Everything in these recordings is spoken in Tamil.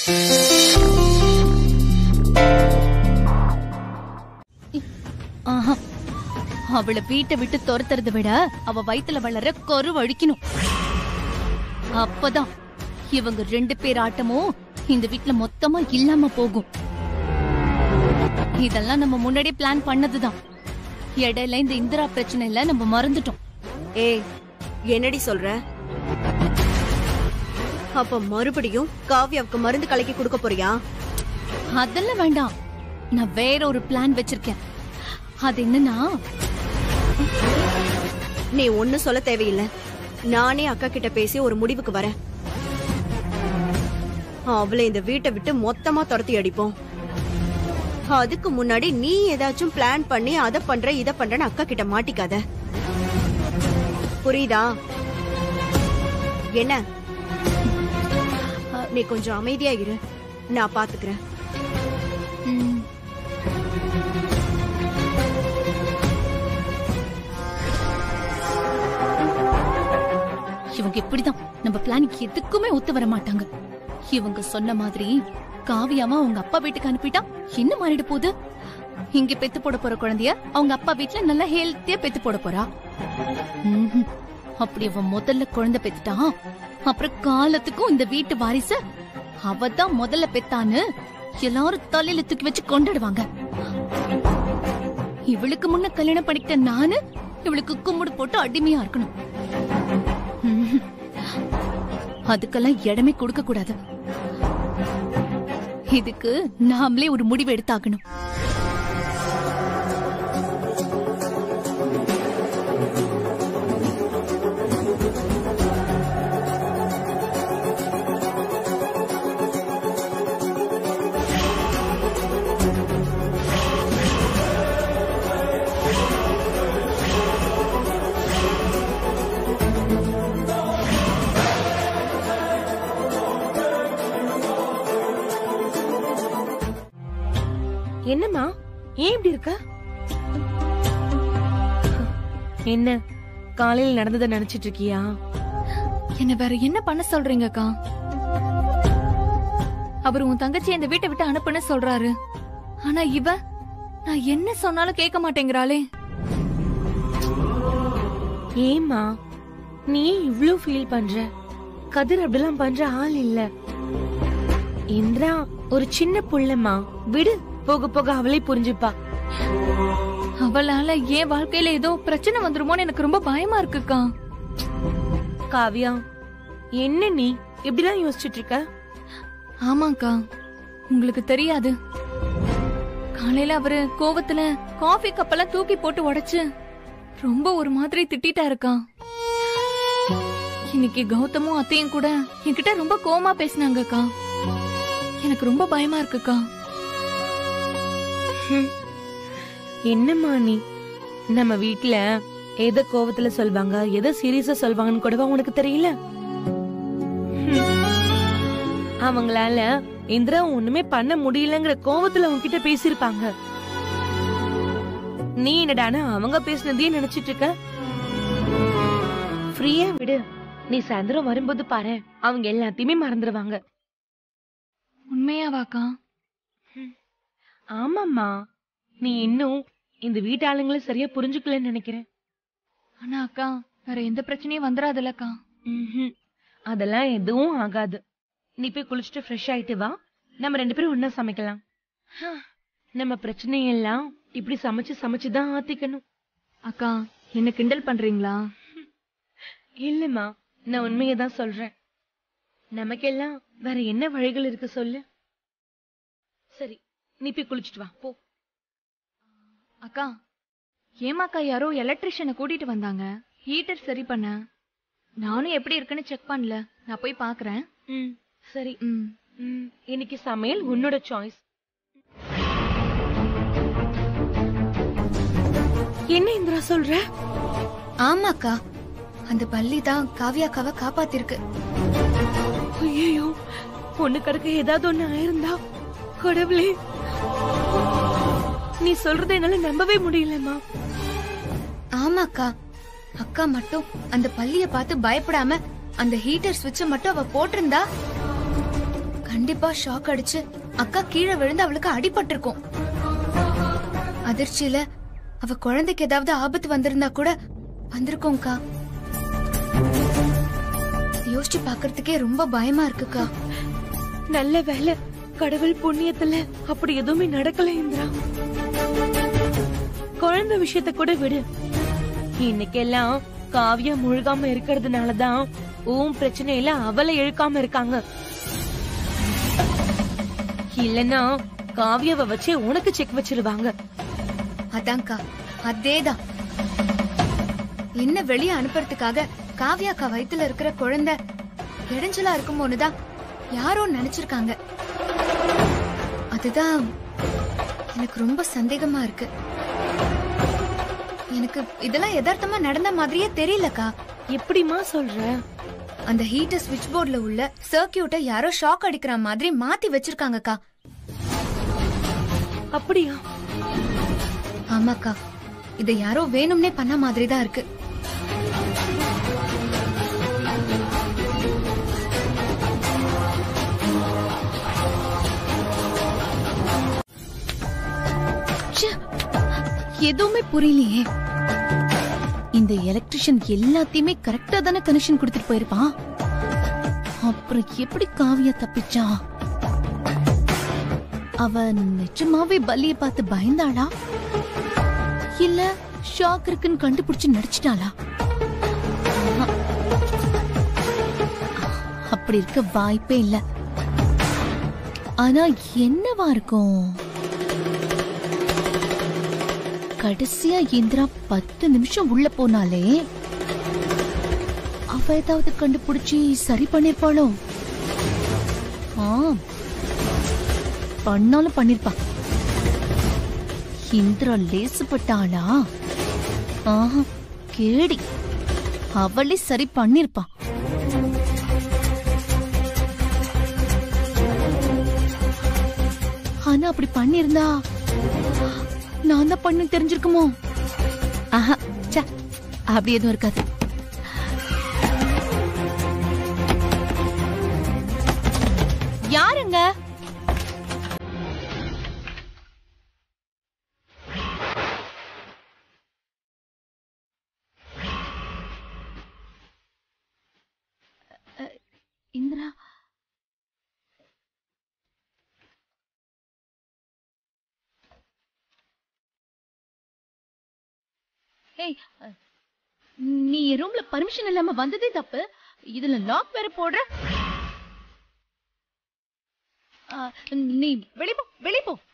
ஆஹா அவளை வீட்டை விட்டு துரத்துறத விட அவ வயித்துல வளர கொரு வழிக்கணும் அப்பதான் இவங்க ரெண்டு பேர் ஆட்டமும் இந்த வீட்ல மொத்தமா இல்லாம போகும் இதெல்லாம் நம்ம முன்னாடியே பிளான் பண்ணதுதான் இடையில இந்த இந்திரா பிரச்சனையில நம்ம மறந்துட்டோம் ஏய் என்னடி சொல்ற அப்ப மறுபடியும் காவ்யாவுக்கு மருந்து கலக்கி கொடுக்க போறியா அதெல்லாம் வேண்டாம் நான் வேற ஒரு பிளான் வச்சிருக்கேன் அது என்னன்னா நீ ஒண்ணு சொல்ல தேவையில்லை நானே அக்கா கிட்ட பேசி ஒரு முடிவுக்கு வரேன் அவளை இந்த வீட்டை விட்டு மொத்தமா துரத்தி அடிப்போம் அதுக்கு முன்னாடி நீ ஏதாச்சும் பிளான் பண்ணி அதை பண்ற இத பண்றன்னு அக்கா கிட்ட மாட்டிக்காத புரியுதா என்ன நீ கொஞ்சம் அமைதியா இரு நான் பாத்துக்கிறேன் ம், இவங்க இப்படிதான் நம்ம பிளான் எதுக்குமே ஒத்து வர மாட்டாங்க இவங்க சொன்ன மாதிரி காவியாமா அவங்க அப்பா வீட்டுக்கு அனுப்பிட்டா என்ன மாறிட போகுது இங்க பெத்து போட போற குழந்தைய அவங்க அப்பா வீட்ல நல்லா ஹெல்த்தியா பெத்து போட போறா ம்ஹும். அப்படி அவன் முதல்ல குழந்தை பெத்துட்டா அப்புறம் காலத்துக்கும் இந்த வீட்டு வாரிசு அவ தான் முதல்ல பெத்தான்னு எல்லாரும் தலையில தூக்கி வச்சு கொண்டாடுவாங்க இவளுக்கு முன்ன கல்யாணம் பண்ணிக்கிட்ட நானு இவளுக்கு கும்பிடு போட்டு அடிமையா இருக்கணும் ம்ஹும். அதுக்கெல்லாம் இடமே கொடுக்க கூடாது இதுக்கு நாமளே ஒரு முடிவு எடுத்தாகணும் என்னம்மா ஏன் இப்படி இருக்க என்ன காலையில நடந்ததை நினைச்சிட்டு இருக்கியா என்ன வேற என்ன பண்ண சொல்றீங்க அக்கா அவர் உன் தங்கச்சி இந்த வீட்டை விட்டு அனுப்புன்னு சொல்றாரு ஆனா இவ நான் என்ன சொன்னாலும் கேட்க மாட்டேங்கிறாளே ஏம்மா நீ ஏன் இவ்ளோ ஃபீல் பண்ற கதிர் அப்படிலாம் பண்ற ஆள் இல்ல இந்திரா ஒரு சின்ன புள்ளம்மா விடு போக போக அவளே புரிஞ்சுப்பா அவளால என் வாழ்க்கையில ஏதோ பிரச்சனை வந்துருமோன்னு எனக்கு ரொம்ப பயமா இருக்குக்கா காவியா என்ன நீ இப்படிலாம் யோசிச்சுட்டு இருக்க ஆமாக்கா உங்களுக்கு தெரியாது காலையில அவரு கோவத்துல காஃபி கப்பெல்லாம் தூக்கி போட்டு உடைச்சு ரொம்ப ஒரு மாதிரி திட்டிட்டா இருக்கா இன்னைக்கு கௌதமும் அத்தையும் கூட என்கிட்ட ரொம்ப கோவமா பேசினாங்கக்கா எனக்கு ரொம்ப பயமா இருக்குக்கா என்னம்மா நீ நம்ம வீட்ல எதை கோவத்துல சொல்வாங்க எதை சீரியஸா சொல்வாங்கன்னு கூடவா உனக்கு தெரியல ஹம். அவங்களால இந்திரா ஒண்ணுமே பண்ண முடியலங்கிற கோவத்துல உன்கிட்ட பேசியிருப்பாங்க நீ என்னடானா அவங்க பேசினதையே நினைச்சிட்டு இருக்க ஃப்ரீயா விடு நீ சாயந்தரம் வரும்போது பாரு அவங்க எல்லாத்தையுமே மறந்துடுவாங்க உண்மையாவாக்கா ஆமாம்மா நீ இன்னும் இந்த வீட்டாளுங்களை சரியா புரிஞ்சுக்கலன்னு நினைக்கிறேன் ஆனா அக்கா வேற எந்த பிரச்சனையும் வந்துடாதுல்லக்கா ம்ஹும். அதெல்லாம் எதுவும் ஆகாது நீ போய் குளிச்சுட்டு ஃப்ரெஷ் ஆயிட்டு வா நம்ம ரெண்டு பேரும் ஒண்ணா சமைக்கலாம் ஹா, நம்ம பிரச்சனையெல்லாம் இப்படி சமைச்சு சமைச்சு தான் ஆத்திக்கணும் அக்கா என்ன கிண்டல் பண்றீங்களா இல்லம்மா நான் உண்மையை தான் சொல்றேன் நமக்கெல்லாம் வேற என்ன வழிகள் இருக்கு சொல்லு சரி நீ போய் குளிச்சுட்டு வா போ அக்கா ஏமாக்கா யாரோ எலக்ட்ரிஷியனை கூட்டிட்டு வந்தாங்க ஹீட்டர் சரி பண்ண நானும் எப்படி இருக்குன்னு செக் பண்ணல நான் போய் பாக்குறேன் ம் சரி ம் ம், இன்னைக்கு சமையல் உன்னோட சாய்ஸ் என்ன இந்திரா சொல்ற ஆமாக்கா அந்த பள்ளி தான் காவியாக்காவை காப்பாத்திருக்கு ஐயோ பொண்ணு கடக்க ஏதாவது ஒண்ணு ஆயிருந்தா கடவுளே நீ சொல்றதை என்னால நம்பவே முடியலம்மா ஆமாக்கா அக்கா மட்டும் அந்த பள்ளிய பார்த்து பயப்படாம அந்த ஹீட்டர் சுவிட்ச மட்டும் அவ போட்டிருந்தா கண்டிப்பா ஷாக் அடிச்சு அக்கா கீழே விழுந்து அவளுக்கு அடிபட்டிருக்கும் அதிர்ச்சியில அவ குழந்தைக்கு ஏதாவது ஆபத்து வந்திருந்தா கூட வந்திருக்கும்க்கா யோசிச்சு பாக்குறதுக்கே ரொம்ப பயமா இருக்குக்கா நல்ல வேலை கடவுள் புண்ணியத்துல அப்படி எதுவுமே நடக்கல இந்திரா குழந்தை விஷயத்த கூட விடு இன்னைக்கெல்லாம் காவியா முழுகாம இருக்கிறதுனாலதான் உன் பிரச்சனையில அவளை இழுக்காம இருக்காங்க இல்லனா காவியாவை வச்சு உனக்கு செக் வச்சிருவாங்க அதான்க்கா அதேதான் என்ன வெளியே அனுப்புறதுக்காக காவியாக்கா வயித்துல இருக்கிற குழந்தை இடைஞ்சலா இருக்குமோனுதான் யாரோ நினைச்சிருக்காங்க அதுதான் எனக்கு ரொம்ப சந்தேகமா இருக்கு எனக்கு இதெல்லாம் யதார்த்தமா நடந்த மாதிரியே தெரியலக்கா எப்படிமா சொல்ற அந்த ஹீட்டர் ஸ்விட்ச் போர்டுல உள்ள சர்க்கியூட்டை யாரோ ஷாக் அடிக்கிற மாதிரி மாத்தி வச்சிருக்காங்கக்கா அப்படியா ஆமாக்கா இதை யாரோ வேணும்னே பண்ண மாதிரி தான் இருக்கு ச்சே, எதுவுமே புரியலையே இந்த எலக்ட்ரிஷியன் எல்லாத்தையுமே கரெக்டா தானே கனெக்ஷன் கொடுத்துட்டு போயிருப்பான் அப்புறம் எப்படி காவியா தப்பிச்சா அவ நிஜமாவே பல்லிய பார்த்து பயந்தாளா இல்ல ஷாக் இருக்குன்னு கண்டுபிடிச்சு நடிச்சிட்டாளா அ- அப்படி இருக்க வாய்ப்பே இல்ல ஆனா என்னவா இருக்கும் கடைசியா இந்திரா பத்து நிமிஷம் உள்ள போனாலே அவ ஏதாவது கண்டுபிடிச்சி சரி பண்ணிருப்பாளோ ஆ பண்ணாலும் பண்ணிருப்பா இந்திரா லேசுப்பட்டாளா ஆஹா கேடி அவளே சரி பண்ணிருப்பா ஆனா அப்படி பண்ணிருந்தா நான் தான் பண்ணு தெரிஞ்சிருக்குமோ ஆஹா ச்சே அப்படி எதுவும் இருக்காது யாருங்க அ, இந்திரா ஏய் அ, நீ என் ரூம்ல பர்மிஷன் இல்லாம வந்ததே தப்பு இதுல லாக் வேற போடுற ஆ, நீ வெளிய போ வெளிய போ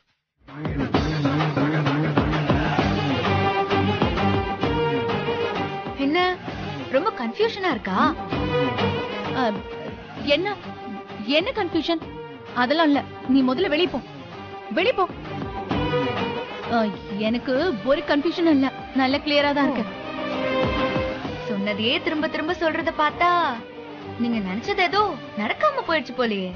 என்ன ரொம்ப கன்ஃபியூஷனா இருக்கா ஆ, என்ன என்ன கன்ஃபியூஷன் அதெல்லாம் இல்ல நீ முதல்ல வெளிய போ வெளிய போ ஆ, எனக்கு ஒரு கன்ஃபியூஷன் இல்ல நல்ல கிளியரா தான் இருக்கு சொன்னதையே திரும்ப திரும்ப சொல்றத பார்த்தா நீங்க நினைச்சது ஏதோ நடக்காம போயிடுச்சு போலயே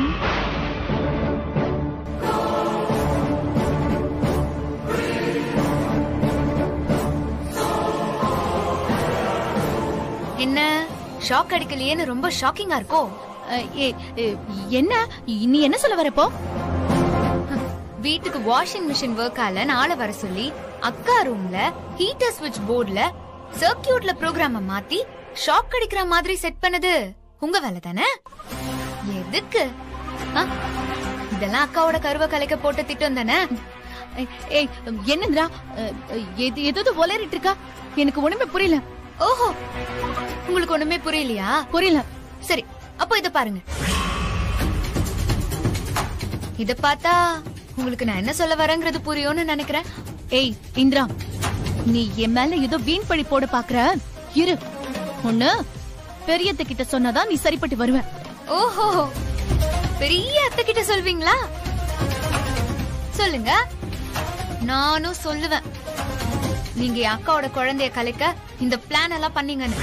என்ன ஷாக் அடிக்கலையேன்னு ரொம்ப ஷாக்கிங்கா இருக்கோ ஆ, ஏ, ஏ, என்ன நீ என்ன சொல்ல வரப்போ வீட்டுக்கு வாஷிங் மிஷின் ஒர்க் ஆல நாளை வர சொல்லி அக்கா ரூம்ல ஹீட்டர் ஸ்விட்ச் போர்டுல சர்க்கியூட்ல ப்ரோக்ராம மாத்தி ஷாக் அடிக்கிற மாதிரி செட் பண்ணது உங்க வேலை தானே எதுக்கு ஆ? இதெல்லாம் அக்காவோட கருவை கலைக்க போட்ட திட்டம் தானே ஏய், ஏய் என்னந்திரா எது எது ஒலரிட்டு இருக்கா எனக்கு ஒண்ணுமே புரியல ஓஹோ உங்களுக்கு ஒண்ணுமே புரியலையா புரியல சரி அப்போ இத பாருங்க இத பார்த்தா உங்களுக்கு நான் என்ன சொல்ல வரேங்கிறது புரியும்னு நினைக்கிறேன் ஏய் இந்திரா நீ என் மேல ஏதோ வீண் பழி போட பாக்குற இரு ஒண்ணு பெரியத்த கிட்ட சொன்னாதான் நீ சரிப்பட்டு வருவ ஓஹோ பெரிய அத்தை கிட்ட சொல்வீங்களா சொல்லுங்க நானும் சொல்லுவேன் நீங்க என் அக்காவோட குழந்தைய கலைக்க இந்த பிளான் எல்லாம் பண்ணீங்கன்னு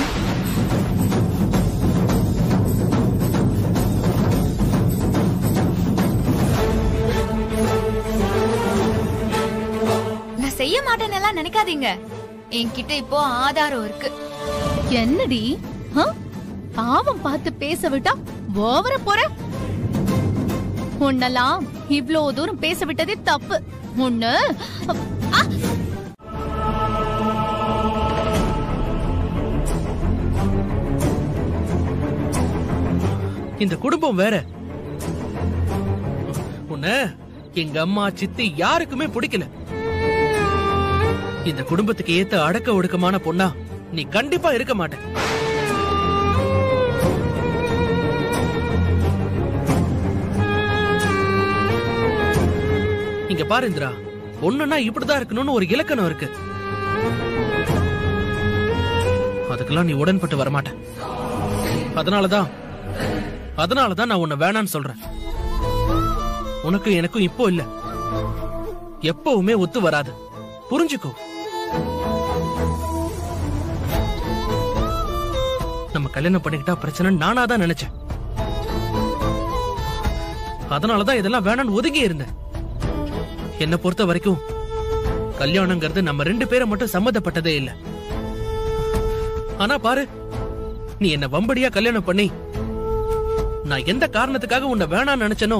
நான் செய்ய மாட்டேன்னு எல்லாம் நினைக்காதீங்க என்கிட்ட இப்போ ஆதாரம் இருக்கு என்னடி ஆ? பாவம் பார்த்து பேச விட்டா ஓவர போற உன்னெல்லாம் இவ்ளோ தூரம் பேச விட்டதே தப்பு உன்னு ஆ! இந்த குடும்பம் வேற உன்ன எங்க அம்மா சித்தி யாருக்குமே பிடிக்கல இந்த குடும்பத்துக்கு ஏத்த அடக்க ஒடுக்கமான பொண்ணா நீ கண்டிப்பா இருக்க மாட்ட இங்க பாரு இந்திரா பொண்ணுன்னா இப்படிதான் இருக்கணும்னு ஒரு இலக்கணம் இருக்கு அதுக்கெல்லாம் நீ உடன்பட்டு வரமாட்ட அதனாலதான் அதனாலதான் நான் உன்னை வேணான்னு சொல்றேன் உனக்கும் எனக்கும் இப்போ இல்ல எப்பவுமே ஒத்து வராது புரிஞ்சுக்கோ நம்ம கல்யாணம் பண்ணிக்கிட்டா பிரச்சனை நானா தான் நினைச்சேன் அதனாலதான் இதெல்லாம் வேணான்னு ஒதுங்கி இருந்தேன் என்ன பொறுத்த வரைக்கும் கல்யாணங்கிறது நம்ம ரெண்டு பேரை மட்டும் சம்மதப்பட்டதே இல்ல ஆனா பாரு நீ என்ன வம்படியா கல்யாணம் பண்ணி நான் எந்த காரணத்துக்காக உன்னை வேணாம்னு நினைச்சனோ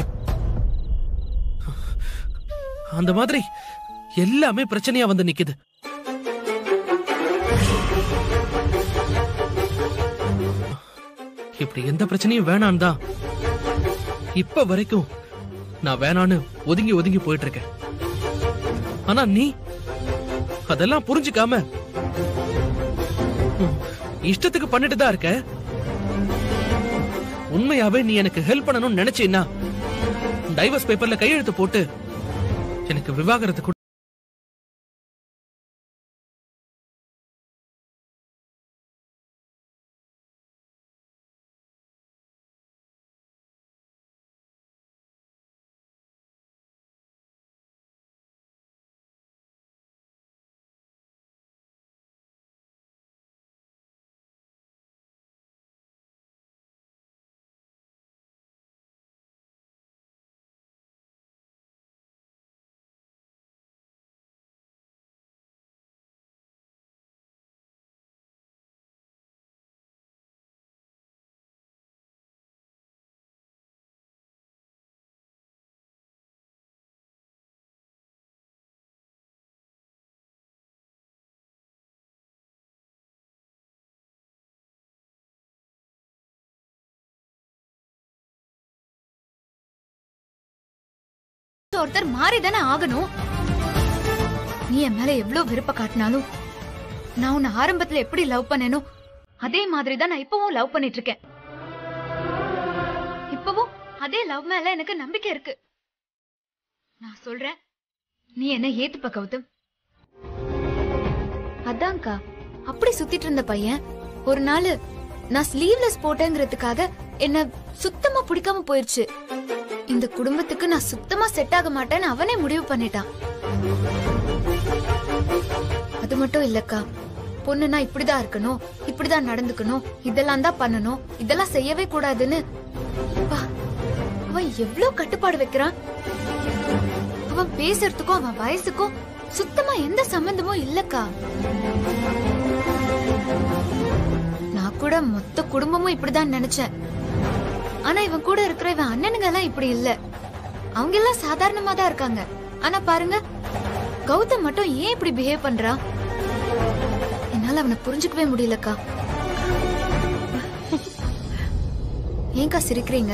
அந்த மாதிரி எல்லாமே பிரச்சனையா வந்து நிக்குது இப்படி எந்த பிரச்சனையும் வேணான்னு தான் இப்ப வரைக்கும் நான் வேணான்னு ஒதுங்கி ஒதுங்கி போயிட்டு இருக்கேன் ஆனா நீ அதெல்லாம் புரிஞ்சுக்காம ம், இஷ்டத்துக்கு பண்ணிட்டு தான் இருக்க உண்மையாவே நீ எனக்கு ஹெல்ப் பண்ணணும்னு நினைச்சீன்னா டைவர்ஸ் பேப்பர்ல கையெழுத்து போட்டு எனக்கு விவாகரத்து கொடு ஒருத்தர் மாறிதானே ஆகணும் நீ என் மேல எவ்வளவு விருப்ப காட்டினாலும் நான் உன்னை ஆரம்பத்துல எப்படி லவ் பண்ணேனோ அதே மாதிரி தான் நான் இப்பவும் லவ் பண்ணிட்டு இருக்கேன் இப்பவும் அதே லவ் மேல எனக்கு நம்பிக்கை இருக்கு நான் சொல்றேன் நீ என்ன ஏத்துப்ப கௌதம் அதான்க்கா அப்படி சுத்திட்டு இருந்த பையன் ஒரு நாள் நான் ஸ்லீவ்லெஸ் போட்டேங்கிறதுக்காக என்ன சுத்தமா பிடிக்காம போயிருச்சு இந்த குடும்பத்துக்கு நான் சுத்தமா செட் ஆக மாட்டேன்னு அவனே முடிவு பண்ணிட்டான் அது மட்டும் இல்லக்கா பொண்ணுனா இப்படிதான் இருக்கணும் இப்படிதான் நடந்துக்கணும் இதெல்லாம் தான் பண்ணணும் இதெல்லாம் செய்யவே கூடாதுன்னு அப்பா, அவன் எவ்வளவு கட்டுப்பாடு வைக்கிறான் அவன் பேசுறதுக்கும் அவன் வயசுக்கும் சுத்தமா எந்த சம்பந்தமும் இல்லக்கா நான் கூட மொத்த குடும்பமும் இப்படிதான் நினைச்சேன் ஆனா இவன் கூட இருக்கிற இவன் அண்ணனுங்க எல்லாம் இப்படி இல்ல அவங்க எல்லாம் சாதாரணமா தான் இருக்காங்க ஆனா பாருங்க கௌதம் மட்டும் ஏன் இப்படி பிஹேவ் பண்றான் என்னால அவனை புரிஞ்சுக்கவே முடியலக்கா ஏன்க்கா சிரிக்கிறீங்க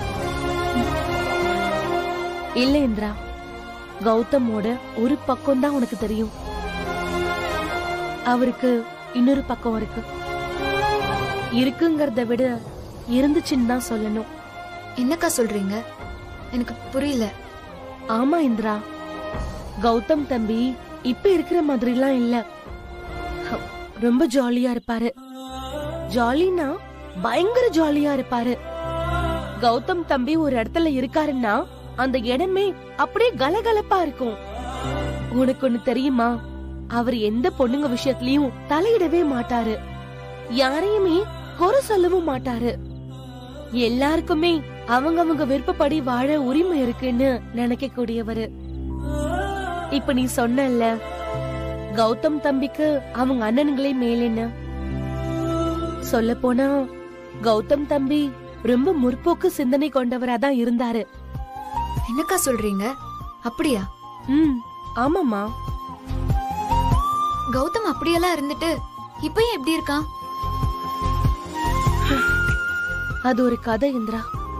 இல்ல இந்திரா கௌதமோட ஒரு பக்கம் தான் உனக்கு தெரியும் அவருக்கு இன்னொரு பக்கம் இருக்கு இருக்குங்கிறத விட இருந்துச்சுன்னு தான் சொல்லணும் என்னக்கா சொல்றீங்க எனக்கு புரியல ஆமா இந்திரா கௌதம் தம்பி இப்ப இருக்கிற மாதிரிலாம் இல்ல ஹ, ரொம்ப ஜாலியா இருப்பாரு ஜாலினா பயங்கர ஜாலியா இருப்பாரு கௌதம் தம்பி ஒரு இடத்துல இருக்காருன்னா அந்த இடமே அப்படியே கலகலப்பா இருக்கும் உனக்கு ஒண்ணு தெரியுமா அவர் எந்த பொண்ணுங்க விஷயத்திலயும் தலையிடவே மாட்டாரு யாரையுமே குறை சொல்லவும் மாட்டாரு எல்லாருக்குமே அவங்கவங்க விருப்பப்படி வாழ உரிமை இருக்குன்னு நினைக்க கூடியவரு இப்ப நீ சொன்னல்ல கௌதம் தம்பிக்கு அவங்க அண்ணனுங்களே மேலேன்னு சொல்ல போனா கௌதம் தம்பி ரொம்ப முற்போக்கு சிந்தனை கொண்டவரா தான் இருந்தாரு என்னக்கா சொல்றீங்க அப்படியா ம் ஆமாம்மா கௌதம் அப்படியெல்லாம் இருந்துட்டு இப்ப ஏன் எப்படி இருக்கான் அது ஒரு கதை இந்திரா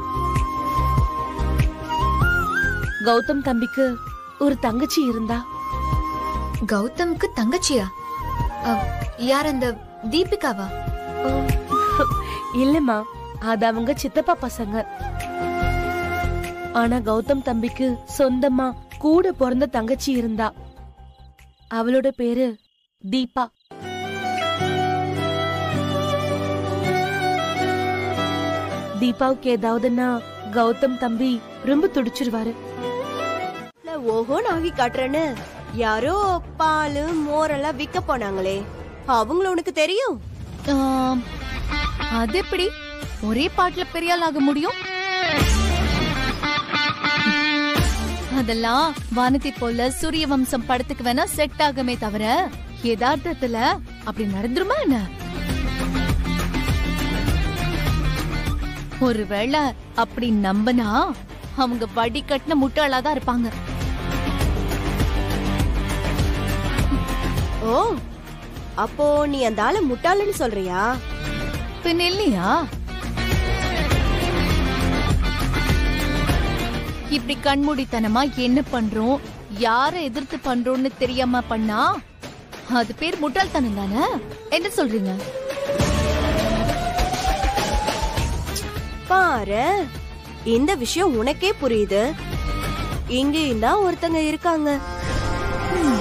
கௌதம் தம்பிக்கு ஒரு தங்கச்சி இருந்தா கௌதம்க்கு தங்கச்சியா அ, யார் அந்த தீபிகாவா இல்லம்மா அது அவங்க சித்தப்பா பசங்க ஆனா கௌதம் தம்பிக்கு சொந்தமா கூட பிறந்த தங்கச்சி இருந்தா அவளோட பேரு தீபா தீபாவுக்கு ஏதாவதுன்னா கௌதம் தம்பி ரொம்ப துடிச்சிருவாரு இல்ல, ஓஹோன்னு ஆகி காட்டுறேன்னு யாரோ பால் மோரெல்லாம் விக்க போனாங்களே அவங்கள உனக்கு தெரியும் ஆம், அது எப்படி ஒரே பாட்டுல பெரிய ஆள் ஆக முடியும் அதெல்லாம் வானத்தை போல சூரிய வம்சம் படத்துக்கு வேணா செட் ஆகுமே தவிர யதார்த்தத்துல அப்படி நடந்துருமா என்ன ஒருவேளை அப்படி நம்பனா அவங்க வடி கட்டின முட்டாளா தான் இருப்பாங்க ஓ அப்போ நீ அந்த ஆளை முட்டாளன்னு சொல்றியா பின் இல்லையா இப்படி கண்மூடித்தனமா என்ன பண்றோம் யார எதிர்த்து பண்றோம்னு தெரியாம பண்ணா அது பேர் முட்டாள்தனம் தானே என்ன சொல்றீங்க பாரு இந்த விஷயம் உனக்கே புரியுது இங்கேயும் தான் ஒருத்தங்க இருக்காங்க ஹம்.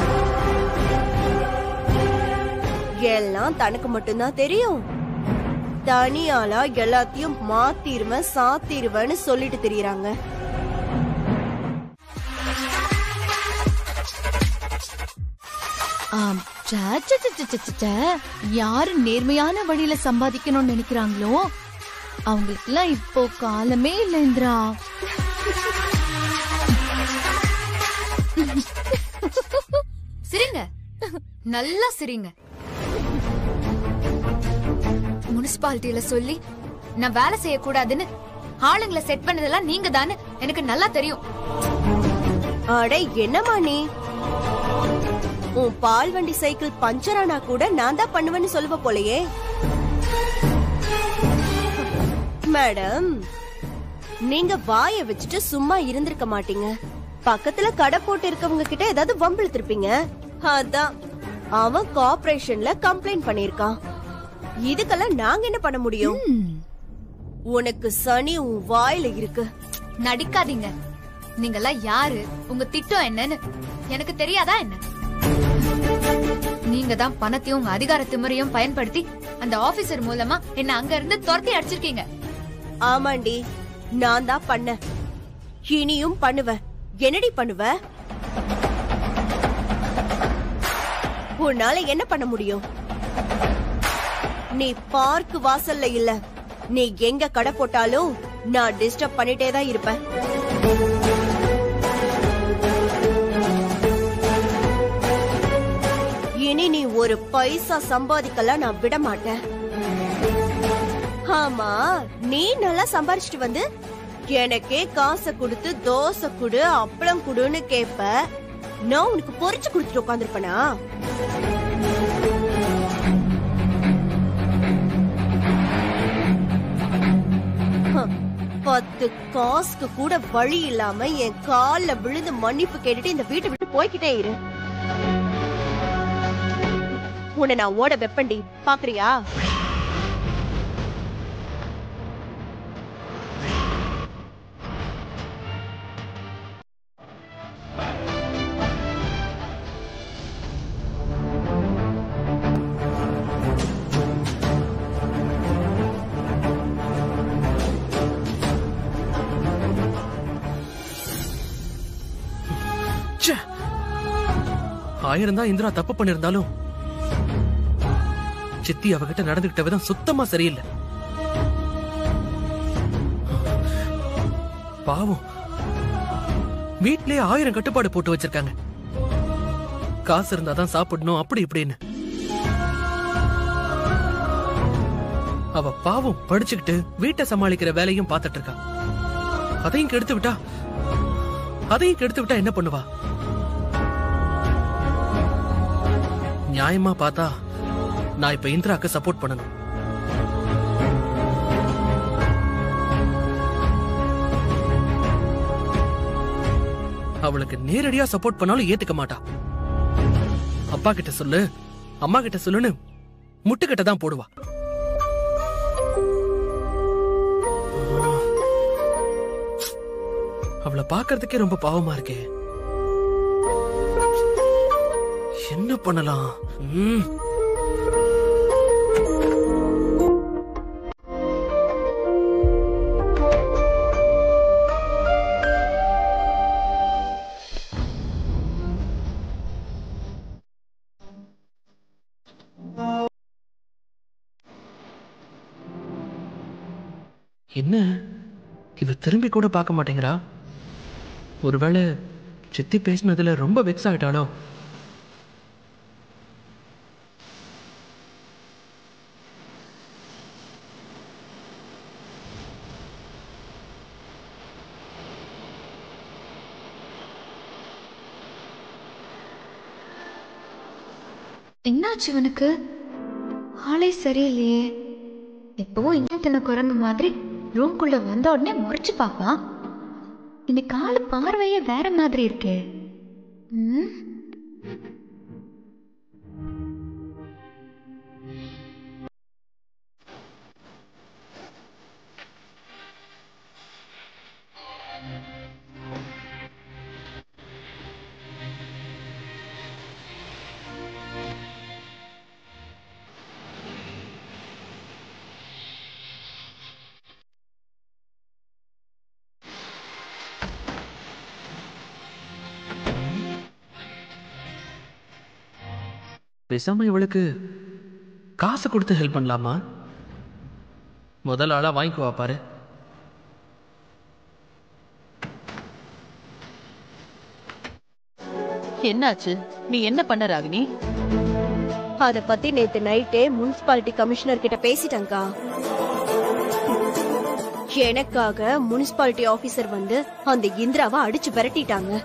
எல்லாம் தனக்கு மட்டும்தான் தெரியும் தனியாளா எல்லாத்தையும் மாத்திருவேன் சாத்திருவேன்னு சொல்லிட்டு தெரியறாங்க ஆம், ச்ச, ச்ச, ச்ச, ச்ச, ச்ச, ச்ச. யாரு நேர்மையான வழியில சம்பாதிக்கணும்னு நினைக்கிறாங்களோ அவங்களுக்குலாம் இப்போ காலமே இல்ல இந்திரா சிரிங்க நல்லா சிரிங்க முனிசிபாலிட்டியில சொல்லி நான் வேலை செய்யக்கூடாதுன்னு ஆளுங்களை செட் பண்ணதெல்லாம் நீங்க தானே எனக்கு நல்லா தெரியும் அட என்னம்மா நீ உன் பால் வண்டி சைக்கிள் பஞ்சர் ஆனா கூட நான் தான் பண்ணுவேன்னு சொல்லுவ போலயே மேடம் நீங்க வாய வச்சுட்டு சும்மா இருந்திருக்க மாட்டீங்க பக்கத்துல கடை போட்டு இருக்கவங்க கிட்ட ஏதாவது வம்பிழுத்திருப்பீங்க அதான் அவன் கார்ப்பரேஷன்ல கம்ப்ளைண்ட் பண்ணிருக்கான் இதுக்கெல்லாம் நாங்க என்ன பண்ண முடியும் ம், உனக்கு சனி உன் வாயில இருக்கு நடிக்காதீங்க நீங்கெல்லாம் யாரு உங்க திட்டம் என்னன்னு எனக்கு தெரியாதா என்ன நீங்க தான் பணத்தையும் உங்க அதிகார திமிரையும் பயன்படுத்தி அந்த ஆபீசர் மூலமா என்ன அங்க இருந்து துரத்தி அடிச்சிருக்கீங்க ஆமாண்டி நான் தான் பண்ண இனியும் பண்ணுவேன் என்னடி பண்ணுவ உன்னால என்ன பண்ண முடியும் நீ பார்க் வாசல்ல இல்ல நீ எங்க கடை போட்டாலும் நான் டிஸ்டர்ப் பண்ணிட்டே தான் இருப்பேன் இனி நீ ஒரு பைசா சம்பாதிக்கலாம் நான் விட மாட்டேன் ஆமா நீ நல்லா சம்பாரிச்சிட்டு வந்து எனக்கே காசை கொடுத்து தோசை குடு அப்பளம் குடுன்னு கேப்ப நான் உனக்கு பொரிச்சு கொடுத்துட்டு உட்காந்துருப்பனா பத்து காசுக்கு கூட வழி இல்லாம என் கால்ல விழுந்து மன்னிப்பு கேட்டுட்டு இந்த வீட்டை விட்டு போய்கிட்டே இரு உன்னை நான் ஓட வெப்பண்டி பாக்குறியா ச்சே. ஆயிரம் தான் இந்திரா தப்பு பண்ணிருந்தாலும் சித்தி அவகிட்ட நடந்துகிட்ட விதம் சுத்தமா சரியில்லை பாவம் வீட்லயே ஆயிரம் கட்டுப்பாடு போட்டு வச்சிருக்காங்க காசு இருந்தாதான் சாப்பிடணும் அப்படி இப்படின்னு அவ பாவம் படிச்சுக்கிட்டு வீட்டை சமாளிக்கிற வேலையும் பார்த்துட்டு இருக்கா அதையும் கெடுத்து விட்டா அதையும் கெடுத்து விட்டா என்ன பண்ணுவா நியாயமா பார்த்தா நான் இப்ப இந்திராக்கு சப்போர்ட் பண்ணணும் அவளுக்கு நேரடியா சப்போர்ட் பண்ணாலும் ஏத்துக்க மாட்டா அப்பா கிட்ட சொல்லு அம்மா கிட்ட சொல்லுன்னு முட்டுக்கிட்ட தான் போடுவா அவளை பார்க்கறதுக்கே ரொம்ப பாவமா இருக்கே என்ன பண்ணலாம் ம். என்ன இவ திரும்பி கூட பார்க்க மாட்டேங்கிறா ஒருவேளை சித்தி பேசினதுல ரொம்ப வெக்ஸ் ஆயிட்டாளோ என்னாச்சு இவனுக்கு ஆளே சரியில்லையே எப்பவும் இங்கே குரங்கு மாதிரி ரூம்குள்ள வந்த உடனே முறைச்சு பார்ப்பான் இன்னைக்கு ஆளு பார்வையே வேற மாதிரி இருக்கே ம்? பேசாம இவளுக்கு காசு கொடுத்து ஹெல்ப் பண்ணலாமா முதல் ஆளா வாங்கிக்குவா பாரு என்னாச்சு நீ என்ன பண்ண ராகினி அத பத்தி நேத்து நைட்டே முனிசிபாலிட்டி கமிஷனர் கிட்ட பேசிட்டேன்க்கா எனக்காக முனிசிபாலிட்டி ஆபீசர் வந்து அந்த இந்திராவை அடிச்சு விரட்டிட்டாங்க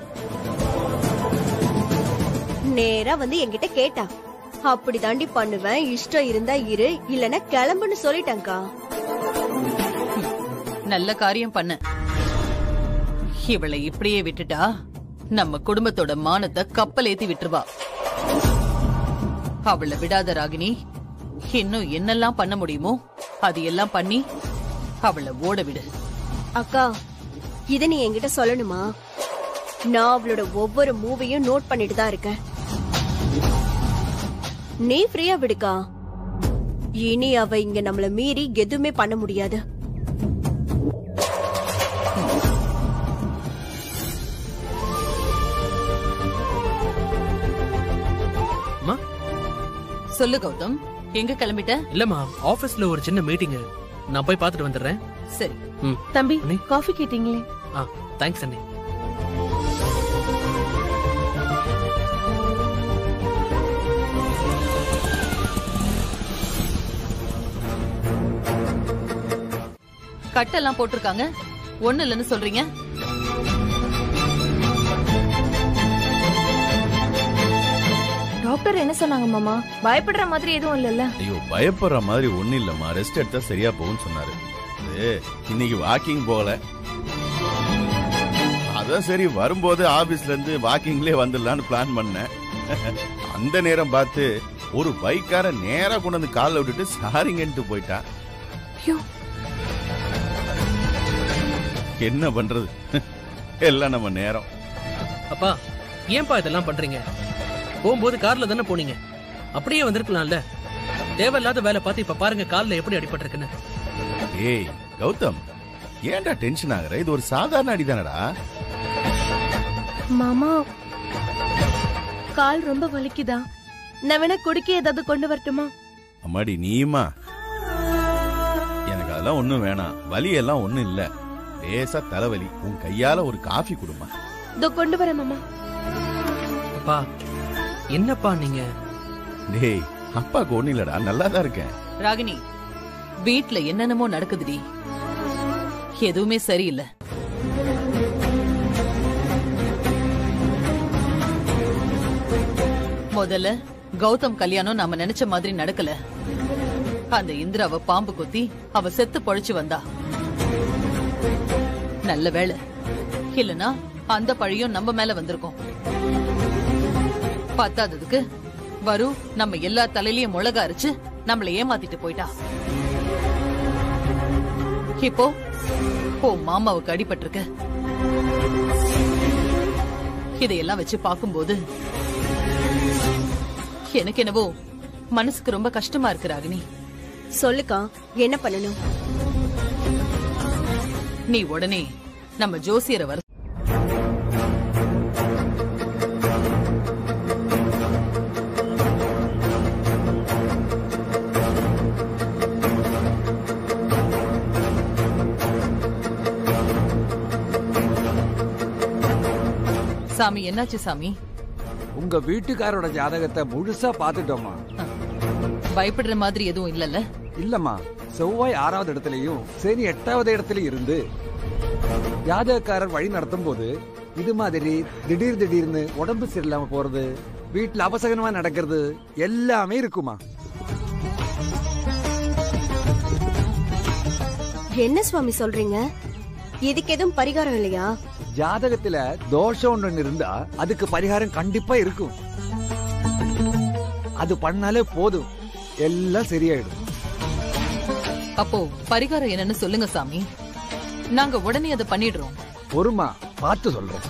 நேரா வந்து என்கிட்ட கேட்டா அப்படி தாண்டி பண்ணுவேன் இஷ்டம் இருந்தா இரு இல்லனா கிளம்புன்னு சொல்லிட்டேன்க்கா நல்ல காரியம் பண்ண இவளை இப்படியே விட்டுட்டா நம்ம குடும்பத்தோட மானத்தை கப்பல் ஏத்தி விட்டுருவா அவளை விடாத ராகினி இன்னும் என்னெல்லாம் பண்ண முடியுமோ அது எல்லாம் பண்ணி அவளை ஓட விடு அக்கா இத நீ என்கிட்ட சொல்லணுமா நான் அவளோட ஒவ்வொரு மூவையும் நோட் பண்ணிட்டு தான் இருக்கேன் நீ ஃப்ரீயா விடுக்கா இனி அவ இங்க நம்மள மீறி எதுவுமே பண்ண முடியாது அம்மா சொல்லு கௌதம் எங்க கிளம்பிட்ட இல்லம்மா ஆபீஸ்ல ஒரு சின்ன மீட்டிங் நான் போய் பார்த்துட்டு வந்துடுறேன் சரி ம் தம்பி அண்ணி. காஃபி கேட்டீங்களே ஆ தேங்க்ஸ் அண்ணி கட்டெல்லாம் போட்டிருக்காங்க ஒண்ணு இல்லைன்னு சொல்றீங்க டாக்டர் என்ன சொன்னாங்க மாமா பயப்படுற மாதிரி எதுவும் இல்லல்ல ஐயோ பயப்படுற மாதிரி ஒண்ணும் இல்லம்மா ரெஸ்ட் எடுத்தா சரியா போகும்னு சொன்னாரு அது இன்னைக்கு வாக்கிங் போகல அதான் சரி வரும்போது ஆபீஸ்ல இருந்து வாக்கிங்லயே வந்துடலாம்னு பிளான் பண்ணேன் அந்த நேரம் பார்த்து ஒரு பைக்கார நேரா கொண்டு வந்து காலில் விட்டுட்டு சாரிங்கன்ட்டு போயிட்டான் ஐயோ. என்ன பண்றது எல்லாம் நம்ம நேரம் அப்பா ஏன்பா இதெல்லாம் பண்றீங்க போகும்போது கார்ல தானே போனீங்க அப்படியே வந்திருக்கலாம்ல தேவையில்லாத வேலை பார்த்து இப்ப பாருங்க கால்ல எப்படி அடிபட்டிருக்குன்னு ஏய் கௌதம் ஏன்டா டென்ஷன் ஆகுற இது ஒரு சாதாரண அடிதானடா மாமா கால் ரொம்ப வலிக்குதா நான் வேணா குடிக்க ஏதாவது கொண்டு வரட்டுமா அம்மாடி நீயுமா எனக்கு அதெல்லாம் ஒண்ணும் வேணாம் வலி எல்லாம் ஒண்ணும் இல்ல லேசா தலைவலி உன் கையால ஒரு காஃபி குடுமா இதோ கொண்டு வரேன் மாமா அப்பா என்னப்பா நீங்க டேய் அப்பாக்கு ஒண்ணும் இல்லடா நல்லா தான் இருக்கேன் ராகினி வீட்ல என்னென்னமோ நடக்குதுடி எதுவுமே சரியில்லை முதல்ல கௌதம் கல்யாணம் நாம நினைச்ச மாதிரி நடக்கல அந்த இந்திராவ பாம்பு கொத்தி அவ செத்து பொழைச்சு வந்தா நல்ல வேளை இல்லனா அந்த பழியும் நம்ம மேல வந்திருக்கும் பத்தாததுக்கு வரு நம்ம எல்லா தலையிலயும் முளக அரைச்சு நம்மள ஏமாத்திட்டு போயிட்டா இப்போ ஓ மாமாவுக்கு அடிபட்டிருக்க இதையெல்லாம் வச்சு பார்க்கும்போது எனக்கு என்னவோ மனசுக்கு ரொம்ப கஷ்டமா இருக்கு ராகினி சொல்லுக்கா என்ன பண்ணணும் நீ உடனே நம்ம ஜோசியரை வர சாமி என்னாச்சு சாமி உங்க வீட்டுக்காரோட ஜாதகத்தை முழுசா பாத்துட்டோமா பயப்படுற மாதிரி எதுவும் இல்லல்ல இல்லம்மா செவ்வாய் ஆறாவது இடத்துலயும் சனி எட்டாவது இடத்துலயும் இருந்து ஜாதகக்காரர் வழி நடத்தும் போது இது மாதிரி திடீர் திடீர்னு உடம்பு சரியில்லாம போறது வீட்டுல அபசகனமா நடக்கிறது எல்லாமே இருக்குமா என்ன சுவாமி சொல்றீங்க இதுக்கு எதுவும் பரிகாரம் இல்லையா ஜாதகத்துல தோஷம் ஒண்ணு இருந்தா அதுக்கு பரிகாரம் கண்டிப்பா இருக்கும் அது பண்ணாலே போதும் எல்லாம் சரியாயிடும் அப்போ பரிகாரம் என்னன்னு சொல்லுங்க சாமி நாங்க உடனே அதை பண்ணிடுறோம் பொறுமா பார்த்து சொல்றேன்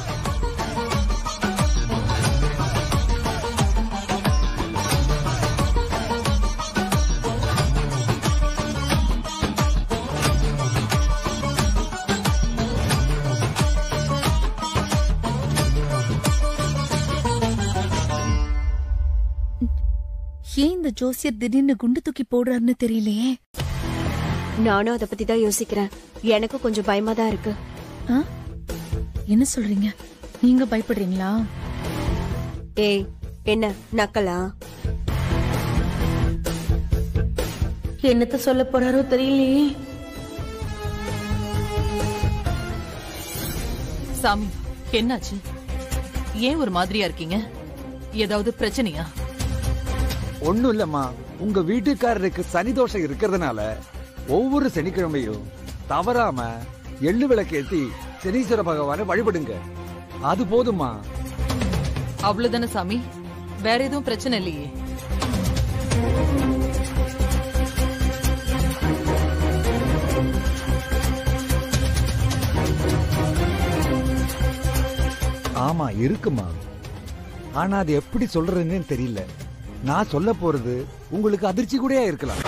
ஏன் இந்த ஜோசியர் திடீர்னு குண்டு தூக்கி போடுறாருன்னு தெரியலையே நானும் அதை பத்தி தான் யோசிக்கிறேன் எனக்கும் கொஞ்சம் பயமா தான் இருக்கு ஆ? என்ன சொல்றீங்க நீங்க பயப்படுறீங்களா ஏய் என்ன நக்கலா என்னத்த சொல்ல போறாரோ தெரியலையே சாமி என்னாச்சு ஏன் ஒரு மாதிரியா இருக்கீங்க ஏதாவது பிரச்சனையா ஒண்ணும் இல்லம்மா உங்க வீட்டுக்காரருக்கு சனி தோஷம் இருக்கிறதுனால ஒவ்வொரு சனிக்கிழமையும் தவறாம எள்ளு விளக்கேத்தி சனீஸ்வர பகவானை வழிபடுங்க அது போதுமா அவ்வளவுதானே சாமி வேற எதுவும் பிரச்சனை இல்லையே ஆமா இருக்குமா ஆனா அது எப்படி சொல்றதுன்னு தெரியல நான் சொல்ல போறது உங்களுக்கு அதிர்ச்சி கூடயா இருக்கலாம்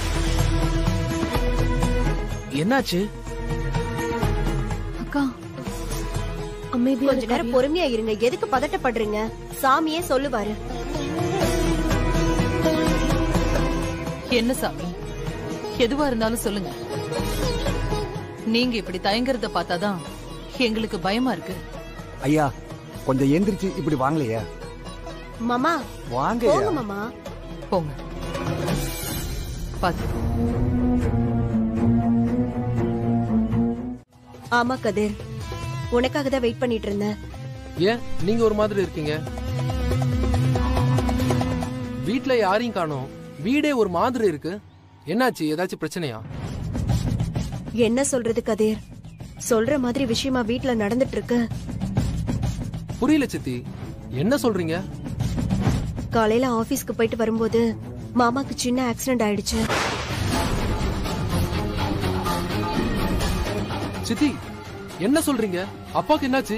என்னாச்சு அக்கா அமைதியா கொஞ்ச நேரம் பொறுமையா இருங்க எதுக்கு பதட்டப்படுறீங்க சாமியே சொல்லுவாரு என்ன சாமி எதுவா இருந்தாலும் சொல்லுங்க நீங்க இப்படி தயங்குறத பார்த்தாதான் எங்களுக்கு பயமா இருக்கு ஐயா கொஞ்சம் எந்திரிச்சு இப்படி வாங்கலையா மாமா வாங்க போங்க மாமா போங்க பாத்து ஆமா கதிர் உனக்காக தான் வெயிட் பண்ணிட்டு இருந்தேன் ஏன் நீங்க ஒரு மாதிரி இருக்கீங்க வீட்ல யாரையும் காணோம் வீடே ஒரு மாதிரி இருக்கு என்னாச்சு ஏதாச்சும் பிரச்சனையா என்ன சொல்றது கதிர் சொல்ற மாதிரி விஷயமா வீட்ல நடந்துட்டு இருக்கு புரியல சித்தி என்ன சொல்றீங்க காலையில ஆபீஸ்க்கு போயிட்டு வரும்போது மாமாக்கு சின்ன ஆக்சிடென்ட் ஆயிடுச்சு சித்தி என்ன சொல்றீங்க அப்பாக்கு என்னாச்சு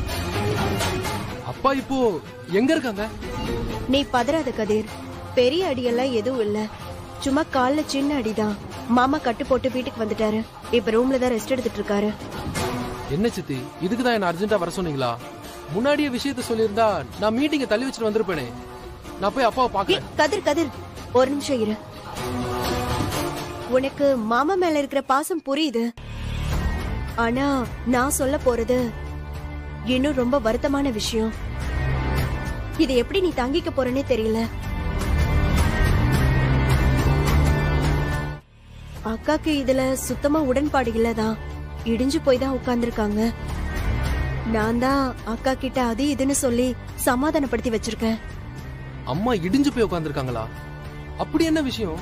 அப்பா இப்போ எங்க இருக்காங்க நீ பதறாத கதிர் பெரிய அடியெல்லாம் எதுவும் இல்ல சும்மா கால்ல சின்ன அடிதான் மாமா கட்டு போட்டு வீட்டுக்கு வந்துட்டாரு இப்ப ரூம்ல தான் ரெஸ்ட் எடுத்துட்டு இருக்காரு என்ன சித்தி இதுக்கு தான் என்ன அர்ஜென்ட்டா வர சொன்னீங்களா முன்னாடியே விஷயத்த சொல்லியிருந்தா நான் மீட்டிங்கை தள்ளி வச்சுட்டு வந்திருப்பேனே நான் போய் அப்பாவை ஏய், பார்க்கறேன் கதிர் கதிர் ஒரு நிமிஷம் இரு உனக்கு மாமா மேல இருக்கிற பாசம் புரியுது ஆனா நான் சொல்ல போறது இன்னும் ரொம்ப வருத்தமான விஷயம் இதை எப்படி நீ தாங்கிக்க போறேனே தெரியல அக்காக்கு இதுல சுத்தமா உடன்பாடு இல்லதான் இடிஞ்சு போய் தான் உட்கார்ந்திருக்காங்க நான் தான் அக்கா கிட்ட அது இதுன்னு சொல்லி சமாதானப்படுத்தி வச்சிருக்கேன் அம்மா இடிஞ்சு போய் உட்காந்துருக்காங்களா அப்படி என்ன விஷயம்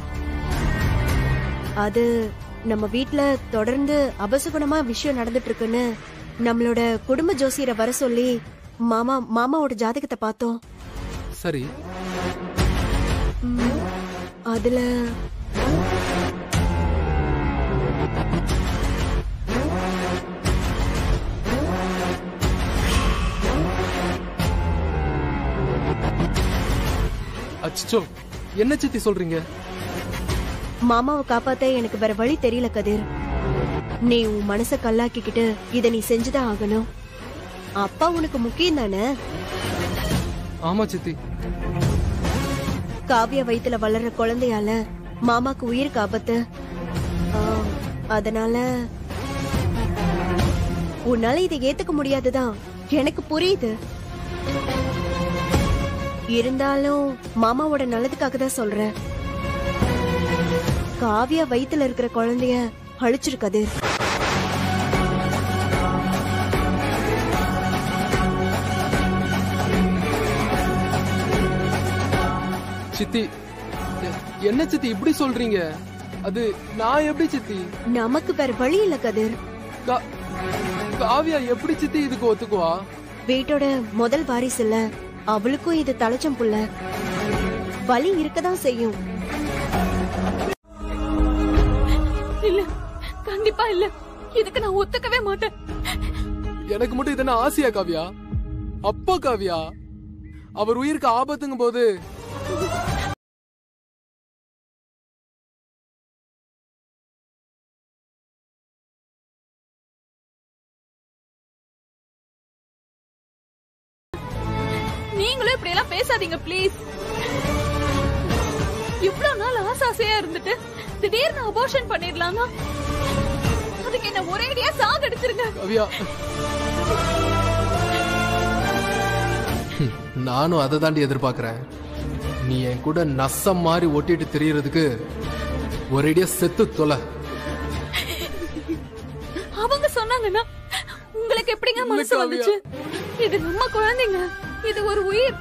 அது நம்ம வீட்ல தொடர்ந்து அபசகுணமா விஷயம் நடந்துட்டு இருக்குன்னு நம்மளோட குடும்ப ஜோசியரை வர சொல்லி மாமா மாமாவோட ஜாதகத்தை பார்த்தோம் சரி ம், அதுல அச்சோ என்ன சித்தி சொல்றீங்க மாமாவை காப்பாத்த எனக்கு வேற வழி தெரியல கதிர் நீ உன் மனச கல்லாக்கிக்கிட்டு இத நீ செஞ்சுதான் ஆகணும் அப்பா உனக்கு முக்கியம் தானே ஆமா சித்தி காவிய வயித்துல வளர்ற குழந்தையால மாமாக்கு உயிருக்கு ஆபத்து ஆ, அதனால உன்னால இதை ஏத்துக்க முடியாதுதான் எனக்கு புரியுது இருந்தாலும் மாமாவோட நல்லதுக்காக தான் சொல்றேன் காவியா வயித்துல இருக்கிற குழந்தைய அழிச்சிருக்காது சித்தி எ- என்ன சித்தி இப்படி சொல்றீங்க அது நான் எப்படி சித்தி நமக்கு வேற வழி இல்ல கதிர் கா- காவியா எப்படி சித்தி இதுக்கு ஒத்துக்குவா வீட்டோட முதல் வாரிசு இல்ல அவளுக்கும் இது தலைச்சம் புள்ள வலி இருக்கதான் செய்யும் இல்ல கண்டிப்பா இல்ல இதுக்கு நான் ஒத்துக்கவே மாட்டேன் எனக்கு மட்டும் இது என்ன ஆசையா காவியா அப்பா காவியா அவர் உயிருக்கு ஆபத்துங்கும் போது நீங்களும் இப்படி எல்லாம் பேசாதீங்க ப்ளீஸ் இவ்வளவு நாள் ஆசை ஆசையா இருந்துட்டு திடீர்னு அபோர்ஷன் பண்ணிடலாமா அதுக்கு என்ன ஒரேடியா சாகடிச்சிருங்க காவியா ஹம், நானும் அதை தாண்டி எதிர்பார்க்கறேன் நீ என் கூட நசம் மாதிரி ஒட்டிட்டு தெரியறதுக்கு ஒரேடியா செத்து தொலை அவங்க சொன்னாங்கன்னா உங்களுக்கு எப்படிங்க மனசு காவியா. வந்துச்சு இது நம்ம குழந்தைங்க இது ஒரு உயிர்